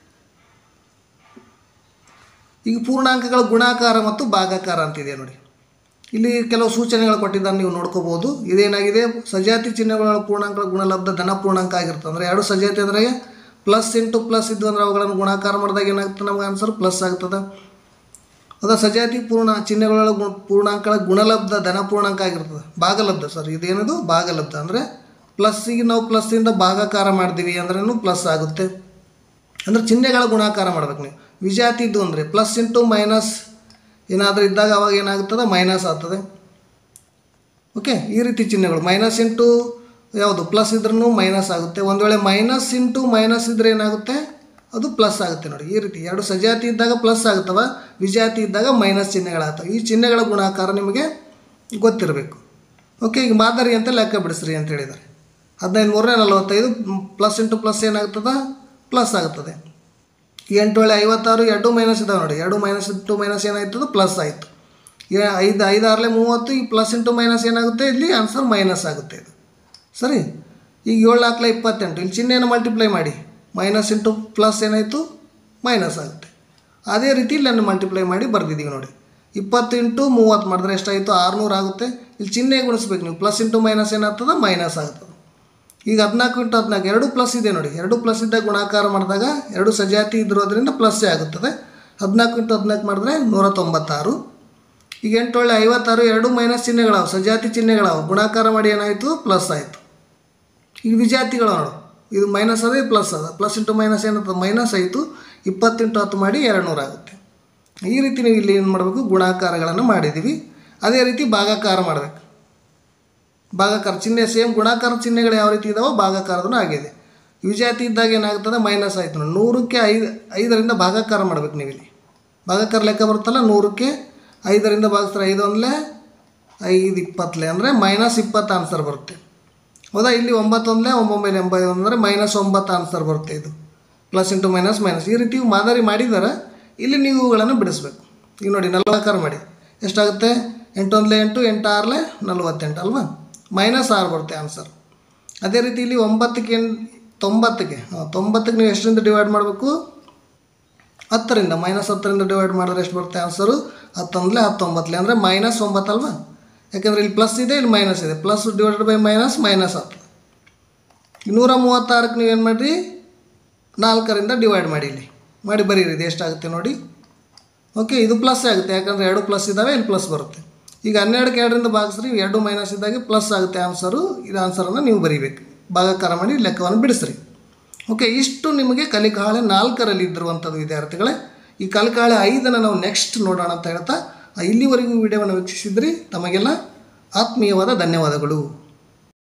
ಈಗ ಪೂರ್ಣಾಂಕಗಳ ಗುಣಾಕಾರ ಮತ್ತು ಭಾಗಾಕಾರ ಅಂತಿದೆ ನೋಡಿ ಇಲ್ಲಿ ಕೆಲವು ಸೂಚನೆಗಳು ಕೊಟ್ಟಿದ್ದಾನೆ ನೀವು ನೋಡ್ಕೋಬೋದು ಇದೇನಾಗಿದೆ ಸಜಾತಿ ಚಿಹ್ನೆಗಳ ಪೂರ್ಣಾಂಕಗಳ ಗುಣಲಬ್ಧ ಧನ ಪೂರ್ಣಾಂಕ ಆಗಿರ್ತದೆ ಅಂದರೆ ಎರಡು ಸಜಾತಿ ಅಂದರೆ ಪ್ಲಸ್ ಇಂಟು ಪ್ಲಸ್ ಇದ್ದು ಅಂದರೆ ಅವುಗಳನ್ನು ಗುಣಾಕಾರ ಮಾಡಿದಾಗ ಏನಾಗ್ತದೆ ನಮ್ಗೆ ಆನ್ಸರ್ ಪ್ಲಸ್ ಆಗ್ತದೆ ಅದ ಸಜಾತಿ ಪೂರ್ಣ ಚಿಹ್ನೆಗಳ ಗು ಪೂರ್ಣಾಂಕಗಳ ಗುಣಲಬ್ಧ ಧನ ಪೂರ್ಣಾಂಕ ಆಗಿರ್ತದೆ ಭಾಗಲಬ್ಧ ಸರ್ ಇದೇನದು ಭಾಗಲಬ್ಧ ಅಂದರೆ ಪ್ಲಸ್ಸಿಗೆ ನಾವು ಪ್ಲಸ್ಸಿಂದ ಭಾಗಾಕಾರ ಮಾಡ್ತೀವಿ ಅಂದ್ರೂ ಪ್ಲಸ್ ಆಗುತ್ತೆ ಅಂದರೆ ಚಿಹ್ನೆಗಳ ಗುಣಾಕಾರ ಮಾಡ್ಬೇಕು ನೀವು ವಿಜಾತಿ ಇದ್ದು ಅಂದರೆ ಪ್ಲಸ್ ಇಂಟು ಮೈನಸ್ ಏನಾದರೂ ಇದ್ದಾಗ ಅವಾಗ ಏನಾಗುತ್ತದೆ ಮೈನಸ್ ಆಗ್ತದೆ ಓಕೆ ಈ ರೀತಿ ಚಿಹ್ನೆಗಳು ಮೈನಸ್ ಇಂಟು ಯಾವುದು ಪ್ಲಸ್ ಇದ್ರೂ ಮೈನಸ್ ಆಗುತ್ತೆ ಒಂದು ವೇಳೆ ಮೈನಸ್ ಇಂಟು ಮೈನಸ್ ಇದ್ದರೆ ಏನಾಗುತ್ತೆ ಅದು ಪ್ಲಸ್ ಆಗುತ್ತೆ ನೋಡಿ ಈ ರೀತಿ ಎರಡು ಸಜಾತಿ ಇದ್ದಾಗ ಪ್ಲಸ್ ಆಗುತ್ತವ ವಿಜಾತಿ ಇದ್ದಾಗ ಮೈನಸ್ ಚಿಹ್ನೆಗಳಾಗ್ತವೆ ಈ ಚಿಹ್ನೆಗಳ ಗುಣಾಕಾರ ನಿಮಗೆ ಗೊತ್ತಿರಬೇಕು ಓಕೆ ಈಗ ಮಾದರಿ ಅಂತ ಲೆಕ್ಕ ಬಿಡಿಸ್ರಿ ಅಂತ ಹೇಳಿದ್ದಾರೆ ಹದಿನೈದು ಮೂರನೇ ನಲವತ್ತೈದು ಪ್ಲಸ್ ಇಂಟು ಪ್ಲಸ್ ಏನಾಗ್ತದೆ ಪ್ಲಸ್ ಆಗ್ತದೆ ಎಂಟು ವೇಳೆ ಐವತ್ತಾರು ಎರಡು ಮೈನಸ್ ಇದಾವೆ ನೋಡಿ ಎರಡು ಮೈನಸ್ ಇಂಟು ಮೈನಸ್ ಏನಾಯ್ತದೆ ಪ್ಲಸ್ ಆಯಿತು ಐದು ಐದು ಆರಲೆ ಮೂವತ್ತು ಈ ಪ್ಲಸ್ ಇಂಟು ಮೈನಸ್ ಏನಾಗುತ್ತೆ ಇಲ್ಲಿ ಆನ್ಸರ್ ಮೈನಸ್ ಆಗುತ್ತೆ ಇದು ಸರಿ ಈಗ ಏಳು ನಾಲ್ಕಲೆ ಇಪ್ಪತ್ತೆಂಟು ಇಲ್ಲಿ ಚಿಹ್ನೆಯನ್ನು ಮಲ್ಟಿಪ್ಲೈ ಮಾಡಿ ಮೈನಸ್ ಇಂಟು ಪ್ಲಸ್ ಏನಾಯಿತು ಮೈನಸ್ ಆಗುತ್ತೆ ಅದೇ ರೀತಿ ಇಲ್ಲನ್ನು ಮಲ್ಟಿಪ್ಲೈ ಮಾಡಿ ಬರೆದಿದ್ದೀವಿ ನೋಡಿ ಇಪ್ಪತ್ತು ಇಂಟು ಮೂವತ್ತು ಮಾಡಿದ್ರೆ ಎಷ್ಟಾಯಿತು ಆರುನೂರು ಆಗುತ್ತೆ ಇಲ್ಲಿ ಚಿಹ್ನೆ ಗುಣಿಸ್ಬೇಕು ನೀವು ಪ್ಲಸ್ ಇಂಟು ಮೈನಸ್ ಏನಾಗ್ತದೆ ಮೈನಸ್ ಆಗ್ತದೆ ಈಗ ಹದಿನಾಲ್ಕು ಇಂಟು ಹದಿನಾಲ್ಕು ಎರಡು ಪ್ಲಸ್ ಇದೆ ನೋಡಿ ಎರಡು ಪ್ಲಸ್ ಇದ್ದಾಗ ಗುಣಾಕಾರ ಮಾಡಿದಾಗ ಎರಡು ಸಜಾತಿ ಇದ್ದಿರೋದ್ರಿಂದ ಪ್ಲಸ್ಸೇ ಆಗುತ್ತದೆ ಹದಿನಾಲ್ಕು ಇಂಟು ಹದಿನಾಲ್ಕು ಮಾಡಿದ್ರೆ ನೂರ ತೊಂಬತ್ತಾರು ಈಗ ಎಂಟು ಒಳ್ಳೆ ಐವತ್ತಾರು ಎರಡು ಮೈನಸ್ ಚಿಹ್ನೆಗಳಾವು ಸಜಾತಿ ಚಿಹ್ನೆಗಳಾವು ಗುಣಾಕಾರ ಮಾಡಿ ಏನಾಯಿತು ಪ್ಲಸ್ ಆಯಿತು ಈಗ ವಿಜಾತಿಗಳು ನೋಡು ಇದು ಮೈನಸ್ ಅದೇ ಪ್ಲಸ್ ಅದ ಪ್ಲಸ್ ಇಂಟು ಮೈನಸ್ ಏನಾಗ್ತದೆ ಮೈನಸ್ ಆಯಿತು ಇಪ್ಪತ್ತು ಇಂಟು ಹತ್ತು ಮಾಡಿ ಎರಡು ನೂರು ಆಗುತ್ತೆ ಈ ರೀತಿ ನೀವು ಇಲ್ಲಿ ಏನು ಮಾಡಬೇಕು ಗುಣಾಕಾರಗಳನ್ನು ಮಾಡಿದ್ದೀವಿ ಅದೇ ರೀತಿ ಭಾಗಾಕಾರ ಮಾಡಬೇಕು ಭಾಗಾಕಾರ ಚಿಹ್ನೆ ಸೇಮ್ ಗುಣಾಕಾರ ಚಿಹ್ನೆಗಳು ಯಾವ ರೀತಿ ಇದಾವೋ ಭಾಗಾಕಾರದೂ ಆಗಿದೆ ವಿಜಾತಿ ಇದ್ದಾಗ ಏನಾಗ್ತದೆ ಮೈನಸ್ ಆಯ್ತು ನೋಡಿ ನೂರಕ್ಕೆ ಐದು ಐದರಿಂದ ಭಾಗಾಕಾರ ಮಾಡ್ಬೇಕು ನೀವು ಇಲ್ಲಿ ಭಾಗಾಕಾರ ಲೆಕ್ಕ ಬರುತ್ತಲ್ಲ ನೂರಕ್ಕೆ ಐದರಿಂದ ಭಾಗಿಸ್ತಾರೆ ಐದು ಒಂದಲೇ ಐದು ಇಪ್ಪತ್ತಲೆ ಅಂದರೆ ಮೈನಸ್ ಇಪ್ಪತ್ತು ಆನ್ಸರ್ ಬರುತ್ತೆ ಹೌದಾ ಇಲ್ಲಿ ಒಂಬತ್ತು ಒಂದಲೇ ಒಂಬೊಂಬೈಲಿ ಎಂಬೈ ಅಂದರೆ ಮೈನಸ್ ಒಂಬತ್ತು ಆನ್ಸರ್ ಬರುತ್ತೆ ಇದು ಪ್ಲಸ್ ಇಂಟು ಮೈನಸ್ ಮೈನಸ್ ಈ ರೀತಿ ಮಾದರಿ ಮಾಡಿದ್ದಾರೆ ಇಲ್ಲಿ ನೀವು ಇವುಗಳನ್ನು ಬಿಡಿಸ್ಬೇಕು ಈಗ ನೋಡಿ ನಲ್ವತ್ತಾರು ಮಾಡಿ ಎಷ್ಟಾಗುತ್ತೆ ಎಂಟು ಒಂದಲೇ ಎಂಟು ಎಂಟು ಆರಲೆ ನಲ್ವತ್ತೆಂಟು ಅಲ್ವಾ ಮೈನಸ್ ಆರು ಬರುತ್ತೆ ಆನ್ಸರ್ ಅದೇ ರೀತಿ ಇಲ್ಲಿ ಒಂಬತ್ತಕ್ಕೆ ಎಂಟು ತೊಂಬತ್ತಕ್ಕೆ ಹಾಂ ತೊಂಬತ್ತಕ್ಕೆ ನೀವು ಎಷ್ಟರಿಂದ ಡಿವೈಡ್ ಮಾಡಬೇಕು ಹತ್ತರಿಂದ ಮೈನಸ್ ಹತ್ತರಿಂದ ಡಿವೈಡ್ ಮಾಡಿದ್ರೆ ಎಷ್ಟು ಬರುತ್ತೆ ಆನ್ಸರು ಹತ್ತೊಂದಲೇ ಹತ್ತೊಂಬತ್ತಲೆ ಅಂದರೆ ಮೈನಸ್ ಒಂಬತ್ತಲ್ವಾ ಯಾಕೆಂದರೆ ಇಲ್ಲಿ ಪ್ಲಸ್ ಇದೆ ಇಲ್ಲಿ ಮೈನಸ್ ಇದೆ plus divided by minus minus ಹತ್ತು ನೂರ ಮೂವತ್ತಾರಕ್ಕೆ ನೀವೇನು ಮಾಡಿರಿ ನಾಲ್ಕರಿಂದ ಡಿವೈಡ್ ಮಾಡಿ ಇಲ್ಲಿ ಮಾಡಿ ಬರೀರಿ ಇದು ಎಷ್ಟಾಗುತ್ತೆ ನೋಡಿ ಓಕೆ ಇದು ಪ್ಲಸ್ ಆಗುತ್ತೆ ಯಾಕಂದರೆ ಎರಡು ಪ್ಲಸ್ ಇದ್ದಾವೆ ಇಲ್ಲಿ ಪ್ಲಸ್ ಬರುತ್ತೆ ಈಗ ಹನ್ನೆರಡಕ್ಕೆ ಎರಡರಿಂದ ಭಾಗಿಸ್ರಿ ಎರಡು ಮೈನಸ್ ಇದ್ದಾಗ ಪ್ಲಸ್ ಆಗುತ್ತೆ ಆನ್ಸರು ಇದು ಆನ್ಸರನ್ನು ನೀವು ಬರೀಬೇಕು ಭಾಗಾಕಾರ ಮಾಡಿ ಲೆಕ್ಕವನ್ನು ಬಿಡಿಸ್ರಿ ಓಕೆ ಇಷ್ಟು ನಿಮಗೆ ಕಲಿಕಾಳೆ ನಾಲ್ಕರಲ್ಲಿ ಇದ್ದಿರುವಂಥದ್ದು ವಿದ್ಯಾರ್ಥಿಗಳೇ ಈ ಕಲಿಕಾಳೆ ಐದನ್ನು ನಾವು ನೆಕ್ಸ್ಟ್ ನೋಡೋಣ ಅಂತ ಹೇಳ್ತಾ ಇಲ್ಲಿವರೆಗೂ ವಿಡಿಯೋವನ್ನು ವೀಕ್ಷಿಸಿದ್ರಿ ತಮಗೆಲ್ಲ ಆತ್ಮೀಯವಾದ ಧನ್ಯವಾದಗಳು